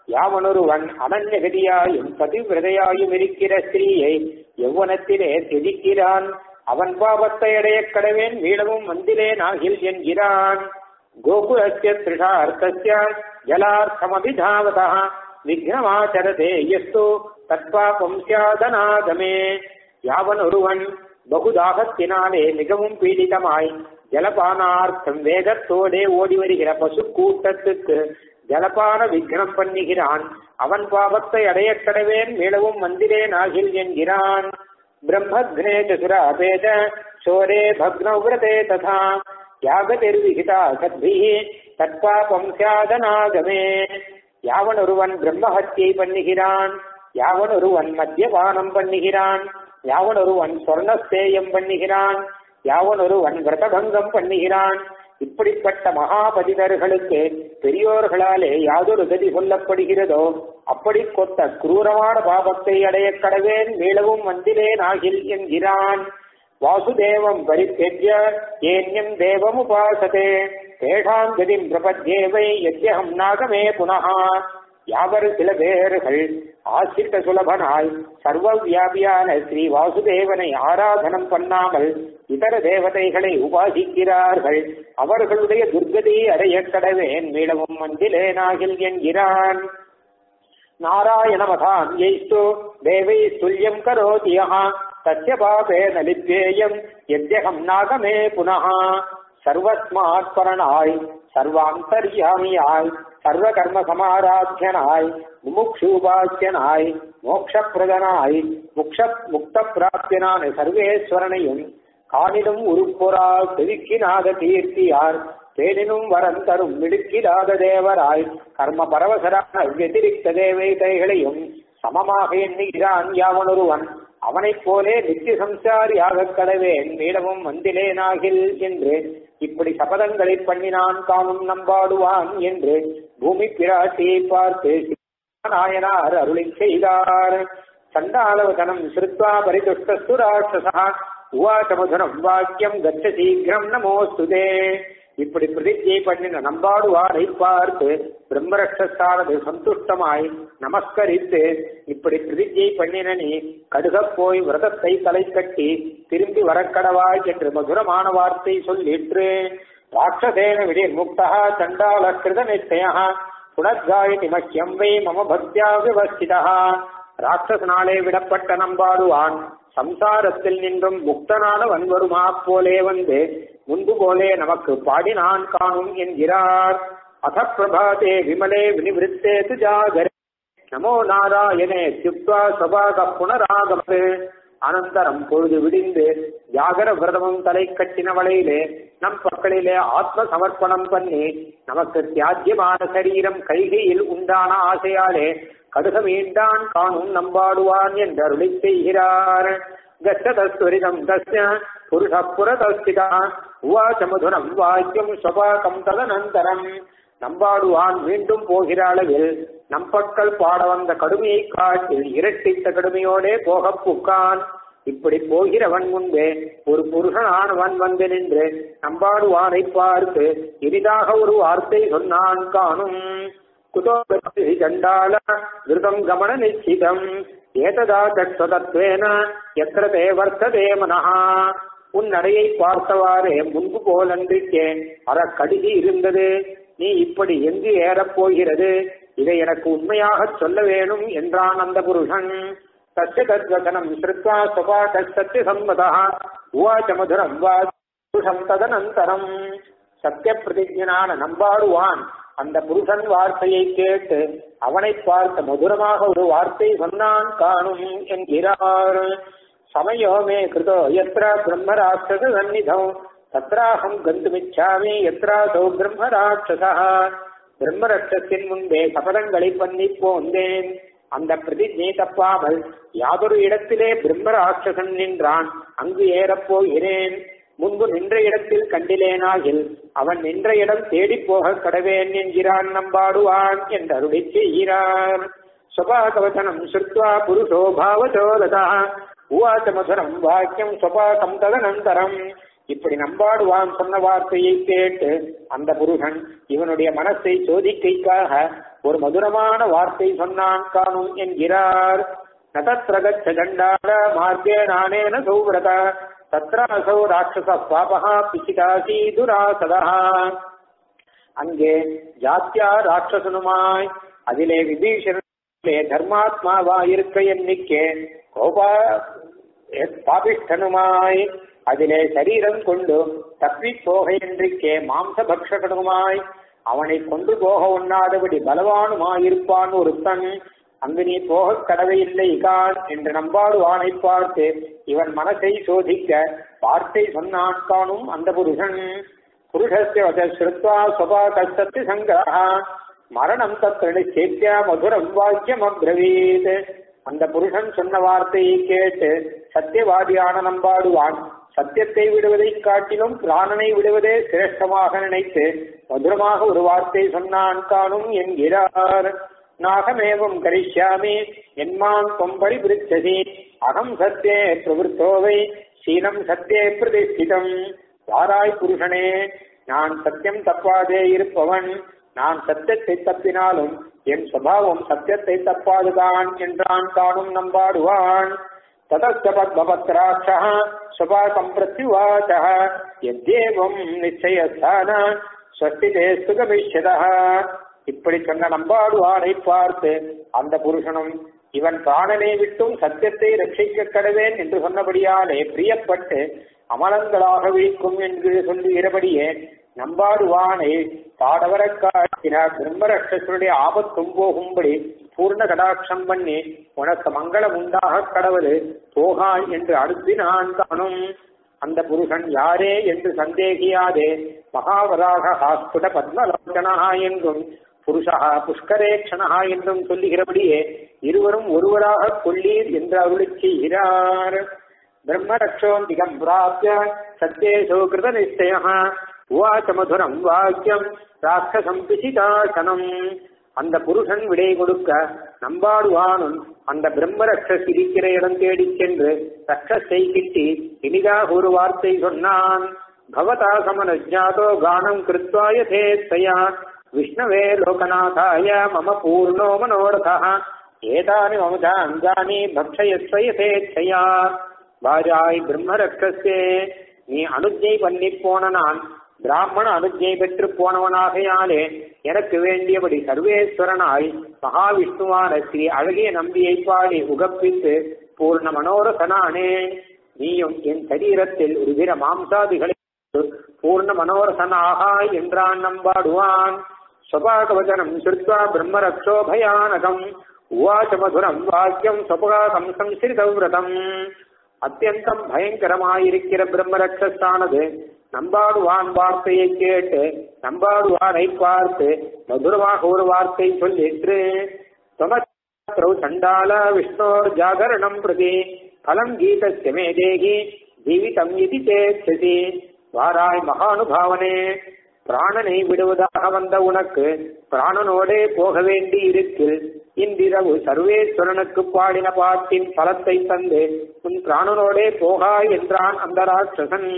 யாவனொருவன் அனன்யகதியாயும் பதிவிரதையாயும் இருக்கிற ஸ்திரீயை எவ்வனத்திலே திதிக்கிறான் அவன் பாவத்தை அடைய கடவேன் மீளவும் வந்திலேன் ஆகில் என்கிறான் கோகுலஸ்ய திருஷார்த்தஸ்ய ஜலார்த்தமபிதாவதா விக்னமாச்சரதே எஸ்து தற்பாபம் சியாதனாகமே யாவன் ஒருவன் பகுதாகத்தினாலே மிகவும் பீடிதமாய் ஜலபானார்த்தம் வேகத்தோடே ஓடி வருகிற பசு கூட்டத்துக்கு ஜலபான விக்னம் பண்ணுகிறான் அவன் பாவத்தை அடைய கடவேன் மீளவும் வந்திரேன் ஆகில் என்கிறான் பிரம்மக்னே சசுராபேத சோரே பக்னவிரதே ததா யாகதிர்விகிதா சத்பிஹி தற்பாபம் சியாதனாகமே யாவன் ஒருவன் பிரம்மஹத்தியை பண்ணுகிறான் யாவன் ஒருவன் மத்தியபானம் பண்ணுகிறான் யாவன் ஒருவன் சொர்ணஸ்தேயம் பண்ணுகிறான் யாவன் ஒருவன் விரதபங்கம் பண்ணுகிறான் இப்படிப்பட்ட மகாபதிதர்களுக்கு பெரியோர்களாலே யாதொரு கதி சொல்லப்படுகிறதோ அப்படி கொத்த குரூரமான பாபத்தை அடைய கடவேன் மீளவும் வந்திலேன் ஆகில் என்கிறான் வாசுதேவம் பரித்தெஜ்ய ஏன்யம் தேவம் உபாசதே தேஷாம் கதிம் பிரபத்யேவை யத்யகம் நாகமே புனகா யாவர் சில பேர்கள் ஆசிரித்த சுலபனாய் சர்வ வியாபியான ஸ்ரீ வாசுதேவனை ஆராதனம் பண்ணாமல் இதர தேவதைகளை உபாசிக்கிறார்கள் அவர்களுடைய துர்கதியை அடைய கடவேன் மீளவும் மந்திலேனாகில் என்கிறான் நாராயணமதான் எய்ஸ்து தேவை துல்லியம் கரோதி யஹ தஸ்ய பாபேன லிப்யேயம் யத்யகம் நாகமே புனः சர்வஸ்மாத் பரணாய் சர்வாந்தர்யாமியாய் சர்வ கர்ம சமாராத்தியனாய் முமுக்ஷூபாக்கியனாய் மோக்ஷப்பிரதனாய் முக்ஷ முக்த பிராப்தியனான சர்வேஸ்வரனையும் காணிலும் உருப்பொரா செதுக்கினாத தீர்த்தியார் தேனினும் வரம் தரும் மிடுக்கிடாத தேவராய் கர்ம பரவசரான வெதிரிக்த தேவைகளையும் சமமாக எண்ணுகிறான் யாவனொருவன் அவனைப் போலே நித்திய சம்சாரியாக கடவேன் மீளவும் வந்திலேனாகில் என்று இப்படி சபதங்களை பண்ணினான் காணும் நம்பாடுவான் என்று பூமி பிராட்டியை பார்த்து நாயனார் அருளை செய்தார் சண்டாலவதனம் ஸ்ருத்வா பரிதுஷ்டஸ்து ராட்சசா உவாச்ச மதுரம் வாக்கியம் கச்ச சீக்கிரம் நமோஸ்துதே இப்படி பிரதிஜை பண்ணின நம்பாடுவாரை பார்த்து பிரம்மரட்சஸ்தானது சந்துஷ்டமாய் நமஸ்கரித்து இப்படி பிரதிஜை பண்ணின நீ கடுகப் போய் விரதத்தை தலை கட்டி திரும்பி வரக்கடவாய் என்று மதுரமான வார்த்தை சொல்லிற்று ராட்சசேன விடிர் முக்தா சண்டால கிருத நிச்சயா புனர்காயதி மக்கியம் வை மம பக்தியா விவஸ்திதா ராட்சசனாலே விடப்பட்ட நம்பாடுவான் சம்சாரத்தில் நின்றும் முக்தனானவன் வருமா போலே வந்து முன்பு போலே நமக்கு பாடினான் காணும் என்கிறார் அத பிரபாதே விமலே வினிவிருத்தே துஜாகரே நமோ நாராயணே சிப்வா சபாக புனராகமது அனந்தரம் பொழுது விடிந்து ஜாகர விரதமும் தலை கட்டின வளையிலே நம் பக்களிலே ஆத்ம சமர்ப்பணம் பண்ணி நமக்கு தியாஜ்யமான சரீரம் கைகையில் உண்டான ஆசையாலே கடுக மீண்டான் காணும் நம்பாடுவான் என்று அருளை செய்கிறார் கச்சதஸ்வரிதம் தஸ்ய புருஷ புரதஸ்திதா உவாச்ச மதுரம் வாக்கியம் ஸ்வபாகம் ததனந்தரம் நம்பாடுவான் மீண்டும் போகிற அளவில் நம்பக்கள் பாட வந்த கடுமையை காட்டில் இரட்டித்த கடுமையோடே போக புக்கான் இப்படி போகிறவன் முன்பே ஒரு புருஷனானவன் வந்து நின்று நம்பாடுவானை பார்த்து இனிதாக ஒரு வார்த்தை சொன்னான் காணும் குதோ சண்டால விருதம் கமன நிச்சிதம் ஏததா தத்வதத்வேன எத்திர தே வர்த்ததே மனஹா உன் நடையை பார்த்தவாறே முன்பு போலன்றிக்கே அற கடுகி இருந்தது நீ இப்படி எங்கு ஏறப் போகிறது இதை எனக்கு உண்மையாக சொல்ல வேணும் என்றான் அந்த புருஷன் தஸ்ய தத்வசனம் ஸ்ருத்வா சபா தத்ய சம்மதா உவாச்ச மதுரம் வா புருஷம் ததனந்தரம் சத்திய பிரதிஜனான நம்பாடுவான் அந்த புருஷன் வார்த்தையை கேட்டு அவனை பார்த்த மதுரமாக ஒரு வார்த்தை சொன்னான் காணும் என்கிறார் சமயோ மே கிருதோ எத்திர பிரம்மராட்சச சந்நிதம் தத்ராஹம் கந்துமிச்சாமி எத்ராசோ பிரம்மராட்சசா பிரம்மரட்சத்தின் முன்பே சபதங்களை பண்ணி போந்தேன் அந்த பிரதிஜை தப்பாமல் யாதொரு இடத்திலே பிரம்மராட்சசன் நின்றான் அங்கு ஏறப் போகிறேன் முன்பு நின்ற இடத்தில் கண்டிலேனாகில் அவன் நின்ற இடம் தேடி போக கடவேன் என்கிறான் நம்பாடுவான் என்று அருளை செய்கிறார் ஸ்வபாகவசனம் ஸ்ருத்வா புருஷோ பாவச்சோததா உவாச்ச மதுரம் வாக்கியம் ஸ்வபாகம் ததனந்தரம் இப்படி நம்பாடுவான் சொன்ன வார்த்தையை கேட்டு அந்த புருஷன் இவனுடைய மனசை சோதிக்கைக்காக ஒரு மதுரமான வார்த்தை சொன்னான் காணும் என்கிறார் நதத்ர கச்ச கண்டால மார்க்கே நானேன சௌவிரத தத்ராசௌ ராட்சச பாபகா பிசிகாசி துராசதா அங்கே ஜாத்தியா ராட்சசனுமாய் அதிலே விபீஷணே தர்மாத்மாவா இருக்க எண்ணிக்கே கோபா பாபிஷ்டனுமாய் அதிலே சரீரம் கொண்டு தப்பி போக என்றிக்கே மாம்ச பக்ஷகனுமாய் அவனை கொண்டு போக உண்ணாதபடி பலவானுமாயிருப்பான் ஒருத்தன் அங்கு நீ போக கடவையில்லை கான் என்று நம்பாடுவானை பார்த்து இவன் மனசை சோதிக்க வார்த்தை சொன்னான் காணும் அந்த புருஷன் புருஷஸ்ய வச ஸ்ருத்வா ஸ்வபா கஷ்டத்து சங்கிரஹ மரணம் தத்திர நிச்சேத்திய மதுரம் வாக்கியம் அப்ரவீத் அந்த புருஷன் சொன்ன வார்த்தையை கேட்டு சத்தியவாதியான நம்பாடுவான் சத்தியத்தை விடுவதை காட்டிலும் பிராணனை விடுவதே சிரேஷ்டமாக நினைத்து மதுரமாக ஒரு வார்த்தை சொன்னான் காணும் என்கிறார் நாகமேவம் கரிஷ்யாமி என்மான் தொம்பரி பிரிச்சதி அகம் சத்தியே பிரவருத்தோவை சீனம் சத்தியே பிரதிஷ்டிதம் வாராய் புருஷனே நான் சத்தியம் தப்பாதே இருப்பவன் நான் சத்தியத்தை தப்பினாலும் என் சுபாவம் சத்தியத்தை தப்பாதுதான் என்றான் காணும் நம்பாடுவான் ததஸ்த பத்மபத்ராட்ச சுபாகம் பிரத்யுவாச்ச எத்தேவம் நிச்சயஸ்தான ஸ்வஸ்திதே சுகமிஷ்யதா இப்படி சொன்ன நம்பாடுவானை பார்த்து அந்த புருஷனும் இவன் பிராணனை விட்டும் சத்தியத்தை ரட்சிக்க கடவேன் என்று சொன்னபடியாலே பிரியப்பட்டு அமலங்களாக விழிக்கும் என்று சொல்லுகிறபடியே நம்பாடுவானை பாடவர காட்டினார் பிரம்மரட்சசருடைய ஆபத்தும் போகும்படி பூர்ண கடாட்சம் பண்ணி உனக்கு மங்களம் உண்டாக கடவுள் போகாய் என்று அனுப்பினான் தானும் அந்த புருஷன் யாரே என்று சந்தேகியாதே மகாவராக ஹாஸ்புட பத்மலோச்சனா என்றும் புருஷா புஷ்கரேக்ஷனா என்றும் சொல்லுகிறபடியே இருவரும் ஒருவராக கொள்ளீர் என்று அருளிச் செய்கிறார் பிரம்மரக்ஷோந்திகம் பிராப்ய சத்யேஷோ கிருத நிச்சய உவாச்ச மதுரம் வாக்கியம் ராட்சசம் பிசிதாசனம் அந்த புருஷன் விடை கொடுக்க நம்பாடுவானும் அந்த பிரம்மரக்ஷஸ் இருக்கிற இடம் தேடிச் சென்று ரக்ஷஸை கிட்டி இனிதாக ஒரு வார்த்தை சொன்னான் பவதா சமனஜாதோ கானம் கிருத்வா யதேத்ஸயா விஷ்ணவே லோகநாதாய மம பூர்ணோ மனோரதா ஏதானி மம அஞ்சானி பக்ஷயஸ்வ யதேத்ஸயா வாஜாய் பிரம்மரக்ஷஸே நீ அனுஜை பண்ணி போன நான் பிராமண அனுஜை பெற்று போனவனாகையாலே எனக்கு வேண்டியபடி சர்வேஸ்வரனாய் மகாவிஷ்ணுவான ஸ்ரீ அழகிய நம்பியை பாடி உகப்பித்து பூர்ண மனோரசனானே நீயும் என் சரீரத்தில் உருகிற மாம்சாதிகளை பூர்ண மனோரசனாகாய் என்றான் நம்பாடுவான் ஸ்வபாகவச்சனம் ஸ்ருத்வா பிரம்மரக்ஷோ பயானகம் உவாச்ச மதுரம் வாக்கியம் ஸ்வபாகம் சம்ஸ்கிருதவிரதம் அத்தியந்தம் பயங்கரமாயிருக்கிற பிரம்மரட்சஸானது நம்பாடுவான் வார்த்தையை கேட்டு நம்பாடுவானை பார்த்து மதுரமாக ஒரு வார்த்தை சொல்லிற்று தொமத்ரௌ சண்டால விஷ்ணோர் ஜாகரணம் பிரதி பலம் கீதஸ்ய மே தேகி ஜீவிதம் இது சேத்யசி வாராய் மகானுபாவனே பிராணனை விடுவதாக வந்த உனக்கு பிராணனோடே போக வேண்டி இருக்கில் இன்றிரவு சர்வேஸ்வரனுக்கு பாடின பாட்டின் பலத்தை தந்து உன் பிராணனோடே போகாய் என்றான் அந்த ராட்சசன்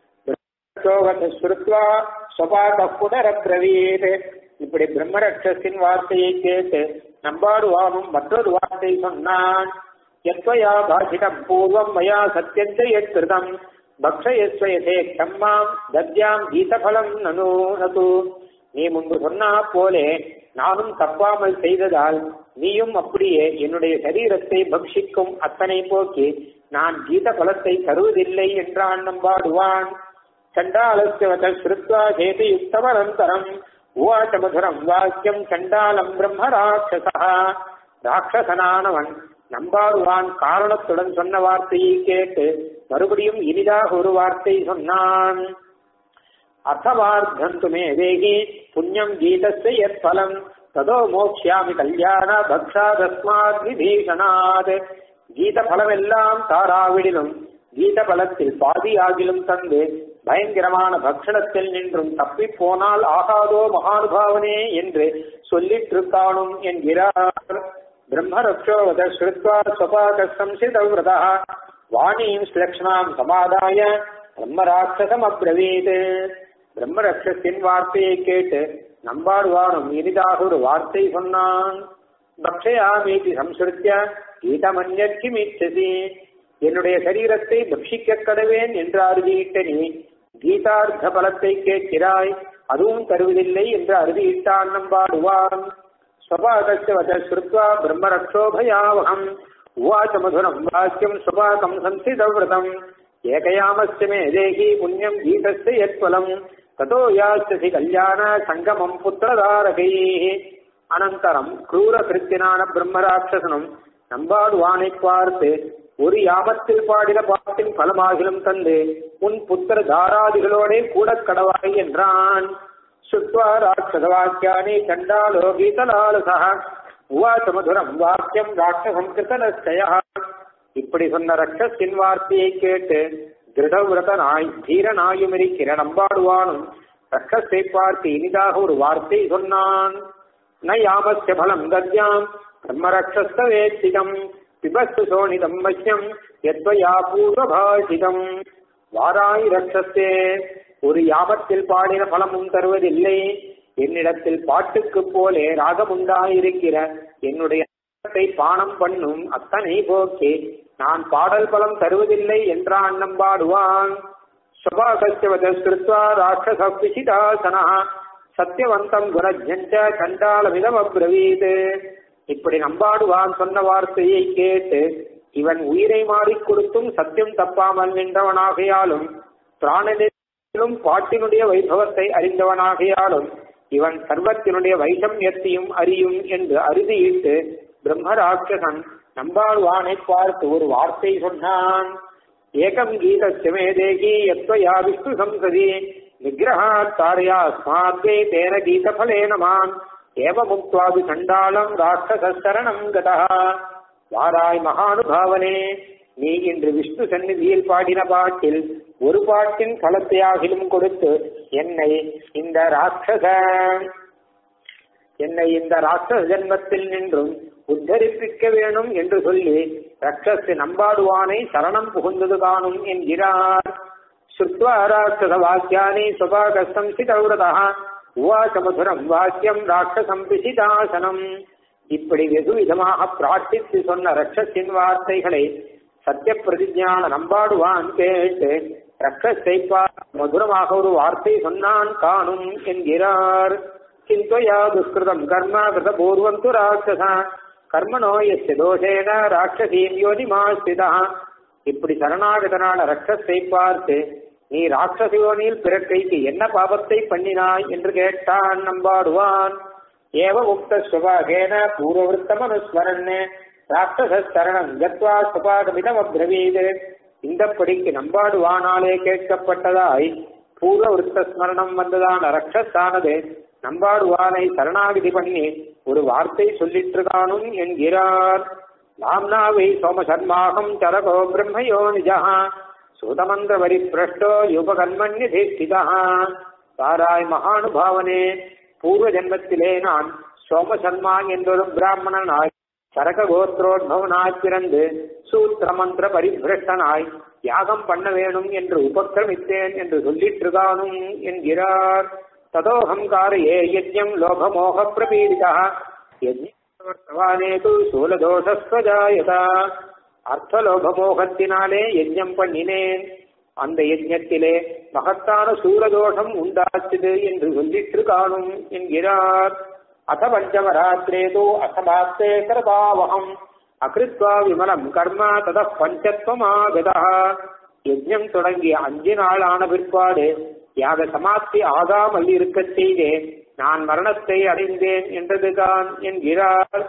ஸ்ருத்வா ஸ்வபாக புனரப்ரவீத் இப்படி பிரம்மரட்சத்தின் வார்த்தையை கேட்டு நம்பாடுவானும் மற்றொரு வார்த்தை சொன்னான் எத்வயா பாஷிடம் பூர்வம் மயா சத்தியஞ்ச எத்கிருதம் பக்ஷயஸ்வயசே கம்மாம் தத்யாம் கீதபலம் நனு நது நீ முன்பு சொன்னா போலே நானும் தப்பாமல் செய்ததால் நீயும் அப்படியே என்னுடைய சரீரத்தை பக்ஷிக்கும் அத்தனை போக்கி நான் கீத பலத்தை தருவதில்லை என்றான் நம்பாடுவான் சண்டாலஸ்யவத ஸ்ருத்வா சேதி யுக்தமனந்தரம் உவாச்ச மதுரம் வாக்கியம் சண்டாலம் பிரம்ம ராட்சசா ராட்சசனானவன் நம்பாடுவான் காரணத்துடன் சொன்ன வார்த்தையை கேட்டு மறுபடியும் இனிதாக ஒரு வார்த்தை சொன்னான் அர்த்தவார்த்தம் துமே தேகி புண்ணியம் கீதஸ்ய எத் பலம் ததோ மோக்ஷாமி கல்யாண பக்ஷாதஸ்மாத் விபீஷணாத் கீத பலமெல்லாம் தாராவிடிலும் கீத பலத்தில் பாதியாகிலும் தந்து பயங்கரமான பக்ஷணத்தில் நின்றும் தப்பி போனால் ஆகாதோ மகானுபாவனே என்று சொல்லிட்டு காணும் என்கிறார் பிரம்மரக்ஷோவத ஸ்ருத்வா ஸ்வபாக சம்சிதவிரதா வாணீம் ஸ்லக்ஷ்ணாம் சமாதாய பிரம்மராட்சசம் அப்ரவீத் பிரம்மரக்ஷத்தின் வார்த்தையை கேட்டு நம்பாடுவானும் இனிதாக ஒரு வார்த்தை சொன்னான் பக்ஷயாமீதி சம்ஸ்ருத்திய கீதமன்யக்கி மீச்சதி என்னுடைய சரீரத்தை பக்ஷிக்க கடவேன் என்று அறுதியிட்ட நீ கீதார்த்த பலத்தை கேட்கிறாய் அதுவும் தருவதில்லை என்று அறுதியிட்டான் நம்பாடுவான் ஸ்வபாகஸ்ய வச்ச ஸ்ருத்வா பிரம்மரக்ஷோபயாவகம் உவாச்ச மதுரம் வாக்கியம் ஸ்வபாகம் சம்சிதவிரதம் ஏகயாமஸ்ய மே தேகி புண்ணியம் கீதஸ்ய யத்வலம் ததோ யாஸ்தி கல்யாண சங்கமம் புத்திரதாரகைः அனந்தரம் கிரூர கிருத்தினான பிரம்மராட்சசனும் நம்பாடுவானை பார்த்து ஒரு யாமத்தில் பாடின பாட்டின் பலமாகிலும் தந்து உன் புத்திர தாராதிகளோடே கூட கடவாய் என்றான் சுத்வா ராட்சத வாக்கியானி கண்டாலோ கீதலாலசா உவாச்ச மதுரம் வாக்கியம் ராட்சசம் கிருத்தனஸ்தய இப்படி சொன்ன ரட்சத்தின் வார்த்தையை கேட்டு திருடவிரதனாய் தீரனாயும் இருக்கிற நம்பாடுவானும் ரக்கத்தை பார்த்து இனிதாக ஒரு வார்த்தை சொன்னான் ந யாமஸ்ய பலம் கத்யாம் பிரம்மரக்ஷஸ்தவேத்திதம் பிபஸ்து சோனிதம் மஹ்யம் எத்வயா பூர்வபாஷிதம் வாராய் ரக்ஷத்தே ஒரு யாமத்தில் பாடின பலமும் தருவதில்லை என்னிடத்தில் பாட்டுக்கு போலே ராகமுண்டாயிருக்கிற என்னுடைய ரத்தத்தை பானம் பண்ணும் அத்தனை போக்கே நான் பாடல் பலம் தருவதில்லை என்றான் நம்பாடுவான் சுபாகஸ்யவதஸ்கிருத்வா ராட்சச பிசிதாசனா சத்தியவந்தம் குணஜஞ்ச கண்டாளமிதம் அப்ரவீத் இப்படி நம்பாடுவான் சொன்ன வார்த்தையை கேட்டு இவன் உயிரை மாறிக் கொடுத்தும் சத்தியம் தப்பாமல் நின்றவனாகையாலும் பிராணனிலும் பாட்டினுடைய வைபவத்தை அறிந்தவனாகையாலும் இவன் சர்வத்தினுடைய வைஷமியத்தையும் அறியும் என்று அறுதியிட்டு பிரம்மராட்சசன் நம்பாழ்வானை பார்த்து ஒரு வார்த்தை சொன்னான் ஏகம் கீதஸ்ய மே தேகி யத்வயா விஷ்ணு சம்சதி நிகிரகாத் தாரையா ஸ்மாத்வே தேன கீதபலேன மாம் ஏவ முக்துவாபி சண்டாளம் ராட்சசரணம் கதா வாராய் மகானுபாவனே நீ இன்று விஷ்ணு சந்நிதியில் பாடின பாட்டில் ஒரு பாட்டின் பலத்தையாகிலும் கொடுத்து என்னை இந்த ராட்சச என்னை இந்த ராட்சச ஜென்மத்தில் நின்றும் உத்தரிப்பிக்க வேணும் என்று சொல்லி ரக்ஷத்து நம்பாடுவானை சரணம் புகுந்தது காணும் என்கிறார் ஸ்ருத்வா ராட்சச வாக்கியானி சுபாகஸ்தம் சிதவிரதா உவாச மதுரம் வாக்கியம் ராட்சசம் பிசிதாசனம் இப்படி வெகு விதமாக பிரார்த்தித்து சொன்ன ரட்சத்தின் வார்த்தைகளை சத்திய பிரதிஜான நம்பாடுவான் கேட்டு ரக்கத்தை மதுரமாக ஒரு வார்த்தை சொன்னான் காணும் என்கிறார் சிந்தையா துஷ்கிருதம் கர்ம கிருத பூர்வம் து ராட்சசா கர்மனோ எஸ்ய தோஷேன ராட்சசீம் யோனிமாஸ்திதா இப்படி சரணாகதனான ரக்கத்தை பார்த்து நீ ராட்சச யோனியில் பிறக்கைக்கு என்ன பாபத்தை பண்ணினாய் என்று கேட்டான் நம்பாடுவான் ஏவ முக்த சுபாகேன பூர்வவருத்தம் அனுஸ்மரன் ராட்சசரணம் கத்வா சுபாகமிதம் அப்ரவீது இந்த படிக்கு நம்பாடுவானாலே கேட்கப்பட்டதாய் பூர்வ விருத்த ஸ்மரணம் வந்ததான ரக்ஷஸானது நம்பாடுவானை சரணாகிதி பண்ணி ஒரு வார்த்தை சொல்லிட்டு காணும் என்கிறார் நாம்னாவை சோமசர்மாகம் சரகோ பிரம்மயோ நிஜா சூதமந்திர வரிப்பிரஷ்டோ யுபகர்மண்யதீட்சிதா தாராய் மகானுபாவனே பூர்வ ஜென்மத்திலே நான் சோமசர்மா என்றொரு பிராமணனாய் சரக கோத்ரோத்பவனாய் பிறந்து சூத்திர மந்திர பரிபிரஷ்டனாய் யாகம் பண்ண வேணும் என்று உபக்கிரமித்தேன் என்று சொல்லிட்டு காணும் என்கிறார் ததோஹங்காரையே யஜ்யம் லோகமோக பிரபீடிதா யஜ்யவர்த்தவானேது சூலதோஷஸ்வஜாயதா அர்த்தலோகமோகத்தினாலே யஜ்யம் பண்ணினேன் அந்த யஜ்யத்திலே மகத்தான சூரதோஷம் உண்டாச்சுது என்று சொல்லிட்டு காணும் என்கிறார் அத பஞ்சமராத்திரேதோ அசமாப்தே கரதாவகம் அகிருத்வா விமலம் கர்ம தத பஞ்சத்வமாகதா யஜ்யம் தொடங்கி அஞ்சு நாள் ஆன பிற்பாடு யாக சமாப்தி ஆகாமல் இருக்கச் செய்தே நான் மரணத்தை அடைந்தேன் என்றதுதான் என்கிறார்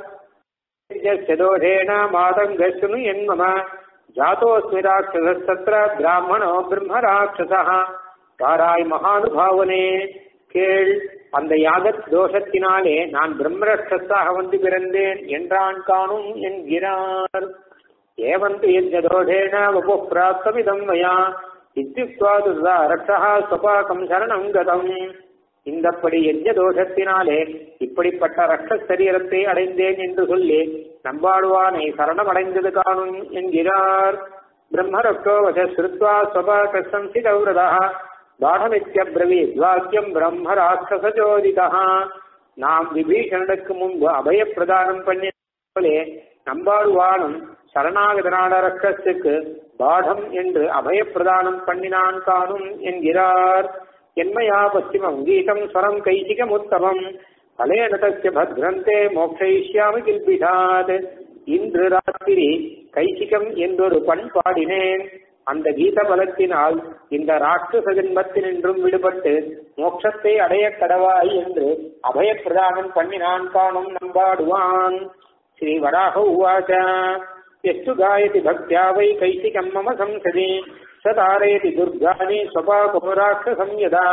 சதோஷேன மாதங்கஸ்னு என்மம ஜாதோஸ்மி ராட்சசத்திர பிராமணோ பிரம்ம ராட்சசா தாராய் மகானுபாவனே கேள் அந்த யாக தோஷத்தினாலே நான் பிரம்மரட்சஸாக வந்து பிறந்தேன் என்றான் காணும் என்கிறார் ஏவந்து யஜ்ஞதோஷேன வபு பிராப்தமிதம் மயா இத்தியுக்த்வா துர்தா ரட்சா ஸ்வபாகம் சரணம் கதம் இந்தப்படி யஜ்ஞ தோஷத்தினாலே இப்படிப்பட்ட ரட்ச சரீரத்தை அடைந்தேன் என்று சொல்லி நம்பாடுவானை சரணமடைந்தது காணும் என்கிறார் பிரம்மரக்ஷோ வச ஸ்ருத்வா ஸ்வபாக சம்சிதௌரதா பாடமித்யபிரவீத் வாக்கியம் பிரம்ம ராட்சசோதிதா நாம் விபீஷணனுக்கு முன்பு அபய பிரதானம் பண்ணி போலே நம்பாடுவானும் சரணாகதனான ரக்கத்துக்கு பாடம் என்று அபய பிரதானம் பண்ணினான் காணும் என்கிறார் என்மையா பশ্চিமம் கீதம் ஸ்வரம் கைசிகம் உத்தமம் பலேன தஸ்ய பத்ரந்தே மோக்ஷயிஷ்யாமி கில்பிஷாத் இன்று ராத்திரி கைசிகம் என்றொரு பண் பாடினேன் அந்த கீத பலத்தினால் இந்த ராட்சச ஜென்மத்தினின்றும் விடுபட்டு மோட்சத்தை அடைய கடவாய் என்று அபய பிரதானம் பண்ணினான் காணும் நம்பாடுவான் ஸ்ரீ வராக உவாச்ச எஸ்து காயதி பக்தியா வை கைசிகம் மம சம்சதி சதாரயதி துர்காணி ஸ்வபாகுராட்சசம் யதா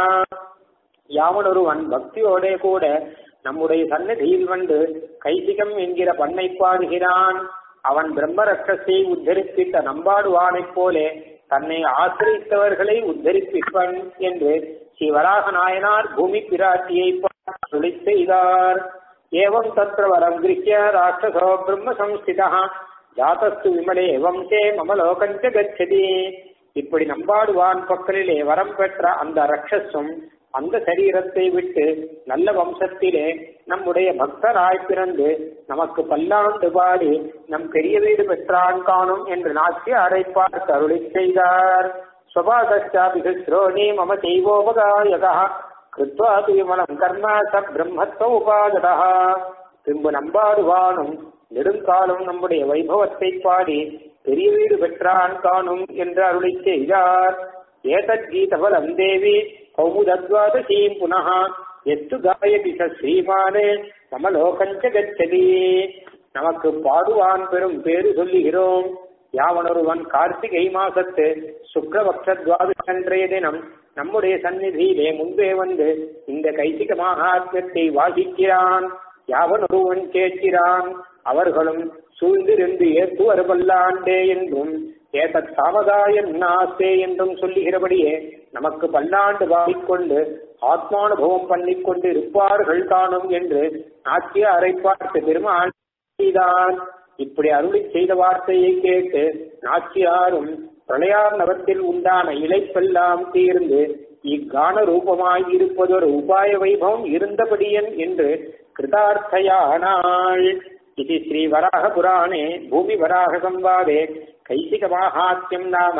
யாவனொருவன் பக்தியோடே கூட நம்முடைய சன்னதியில் வந்து கைசிகம் என்கிற பண்ணை பாடுகிறான் அவன் பிரம்மரக்கத்தை உத்தரிப்பித்த நம்பாடுவானைப் போலே தன்னை ஆசிரித்தவர்களை உத்தரிப்பிப்பன் என்று ஸ்ரீவராக நாயனார் பூமி பிராட்டியை சொல்லி செய்தார் ஏவம் தத்திர வரம் கிருஹ்ய ராட்சசோ பிரம்ம சம்ஸ்திதா ஜாதஸ்து விமலே வம்சே மம லோகஞ்ச கச்சதி இப்படி நம்பாடுவான் பக்கலிலே வரம் பெற்ற அந்த ரக்ஷஸும் அந்த சரீரத்தை விட்டு நல்ல வம்சத்திலே நம்முடைய பக்தராய் பிறந்து நமக்கு பல்லாண்டு பாடி நம் பெரிய வீடு பெற்றான் காணும் என்று நாச்சி அரை பார்த்து அருளி செய்தார் ஸ்வபாகச்சாபிசுரோணி மம தெய்வோபகாயகா கிருத்வா விமலம் கர்ம ச பிரம்மத்துவ உபாகதா பின்பு நம்பாடுவானும் நெடுங்காலம் நம்முடைய வைபவத்தை பாடி பெரிய வீடு பெற்றான் காணும் என்று அருளி செய்தார் ஏதத்கீதபலம் தேவி கௌமுதத்வாதசீம் புனः எத்து காயதி ச ஸ்ரீமானே மம லோகஞ்ச கச்சதி நமக்கு பாடுவான் பெரும் பேரு சொல்லுகிறோம் யாவனொருவன் கார்த்திகை மாசத்து சுக்லபக்ஷத்வாதன்றைய தினம் நம்முடைய சந்நிதியிலே முன்பே வந்து இந்த கைசிக மகாத்மியத்தை வாசிக்கிறான் யாவனொருவன் கேட்கிறான் அவர்களும் சூழ்ந்திருந்து ஏற்றுவர் பல்லாண்டே என்றும் ஏதத் சாமதாயம் நாஸ்தே என்றும் சொல்லுகிறபடியே நமக்கு பல்லாண்டு வாடிக்கொண்டு ஆத்மானுபவம் பண்ணிக்கொண்டு இருப்பார்கள் காணும் என்று நாச்சிய அரை பார்த்து பெருமாள் செய்தான் இப்படி அருளி செய்த வார்த்தையை கேட்டு நாச்சியாரும் பிரளயார் நகத்தில் உண்டான இழைப்பெல்லாம் தீர்ந்து இக்கான ரூபமாய் இருப்பதொரு உபாய வைபவம் இருந்தபடியன் என்று கிருதார்த்தையானாள் இது ஸ்ரீ வராக புராணே பூமி வராக சம்வாதே கைசிக மாஹாத்யம் நாம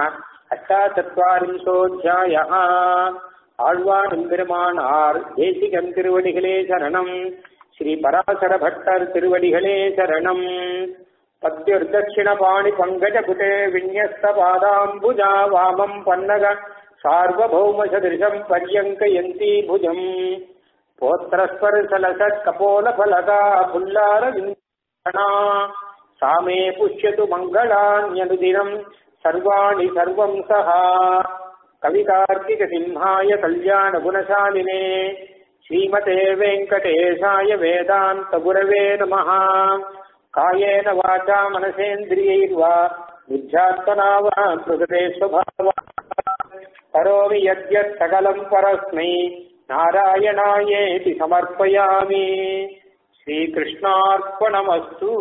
அஷ்டாச்சத்வாரிம்சோத்தியாய ஆழ்வான் பெருமானார் தேசிகன் திருவடிகளே சரணம் ஸ்ரீ பராசர பட்டர் திருவடிகளே சரணம் பத்யுர்தட்சிண பாணி பங்கஜ புதே விநியஸ்த பாதாம்புஜா வாமம் பன்னக சார்வபௌம சதிருஷம் பர்யங்கயந்தி புஜம் போத்திரஸ்பர்சலசத் கபோல பலகா புல்லார விந்தனா சாமே புஷ்யது மங்களான்யனுதினம் சர்வாணி சர்வம் சஹா கவிகார்த்திக சிம்ஹாய கல்யாண குணசாலினே ஸ்ரீமதே வெங்கடேஷாய வேதாந்த குரவே நமः காயேன வாச்சா மனசேந்திரியைர்வா புத்தாத்மனா வா பிரகதே ஸ்வபாவா கரோமி யத்யத் சகலம் பரஸ்மை நாராயணாயேதி சமர்ப்பயாமி ஸ்ரீகிருஷ்ணார்ப்பணமஸ்து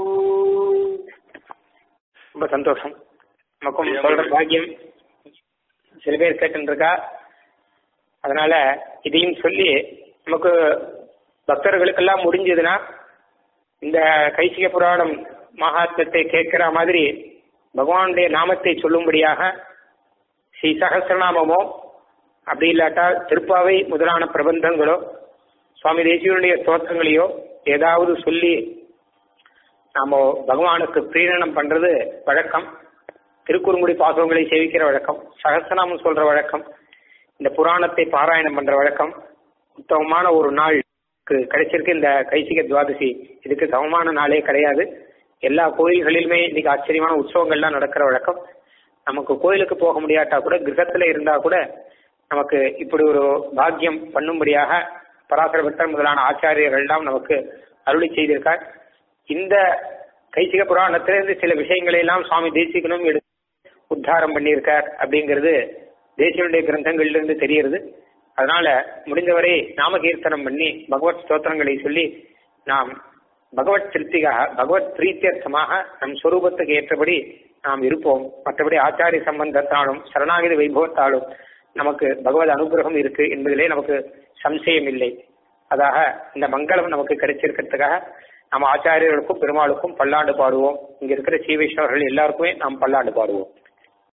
ரொம்ப சந்தோஷம் நமக்கும் சொல்ற பாக்கியம் சில பேர் கேட்டுருக்கா அதனால இதையும் சொல்லி நமக்கு பக்தர்களுக்கெல்லாம் முடிஞ்சதுன்னா இந்த கைசிக புராணம் மகாத்மத்தை கேட்கிற மாதிரி பகவானுடைய நாமத்தை சொல்லும்படியாக ஸ்ரீ சகசிரநாமமோ அப்படி இல்லாட்டா திருப்பாவை முதலான பிரபந்தங்களோ சுவாமி தேசியனுடைய ஸ்தோத்திரங்களையோ ஏதாவது சொல்லி நாம பகவானுக்கு பிரீரணம் பண்றது வழக்கம் திருக்குறுங்குடி பாசவங்களை சேவிக்கிற வழக்கம் சகசிரநாமம் சொல்ற வழக்கம் இந்த புராணத்தை பாராயணம் பண்ற வழக்கம் உத்தமமான ஒரு நாள் கிடைச்சிருக்கு இந்த கைசிக துவாதசி இதுக்கு சமமான நாளே கிடையாது எல்லா கோயில்களிலுமே இன்னைக்கு ஆச்சரியமான உற்சவங்கள்லாம் நடக்கிற வழக்கம் நமக்கு கோயிலுக்கு போக முடியாட்டா கூட கிரகத்துல இருந்தா கூட நமக்கு இப்படி ஒரு பாக்கியம் பண்ணும்படியாக பராசர பக்தர் முதலான ஆச்சாரியர்கள் எல்லாம் நமக்கு அருளி செய்திருக்கார் இந்த கைசிக புராணத்திலிருந்து சில விஷயங்களை எல்லாம் சுவாமி தேசிகனும் எடுத்து உத்தாரம் பண்ணியிருக்கார் அப்படிங்கிறது தேசியனுடைய கிரந்தங்கள்ல இருந்து தெரிகிறது அதனால முடிந்தவரை நாம கீர்த்தனம் பண்ணி பகவத் ஸ்தோத்திரங்களை சொல்லி நாம் பகவத் திருப்திக்காக பகவத் பிரீத்தியர்த்தமாக நம் ஸ்வரூபத்துக்கு ஏற்றபடி நாம் இருப்போம் மற்றபடி ஆச்சாரிய சம்பந்தத்தாலும் சரணாகித வைபவத்தாலும் நமக்கு பகவத் அனுகிரகம் இருக்கு என்பதிலே நமக்கு சம்சயம் இல்லை அதாக இந்த மங்களம் நமக்கு கிடைச்சிருக்கிறதுக்காக நம்ம ஆச்சாரியர்களுக்கும் பெருமாளுக்கும் பல்லாண்டு பாடுவோம் இங்க இருக்கிற சீவைஷ்ணவர்கள் எல்லாருக்குமே நாம் பல்லாண்டு பாடுவோம்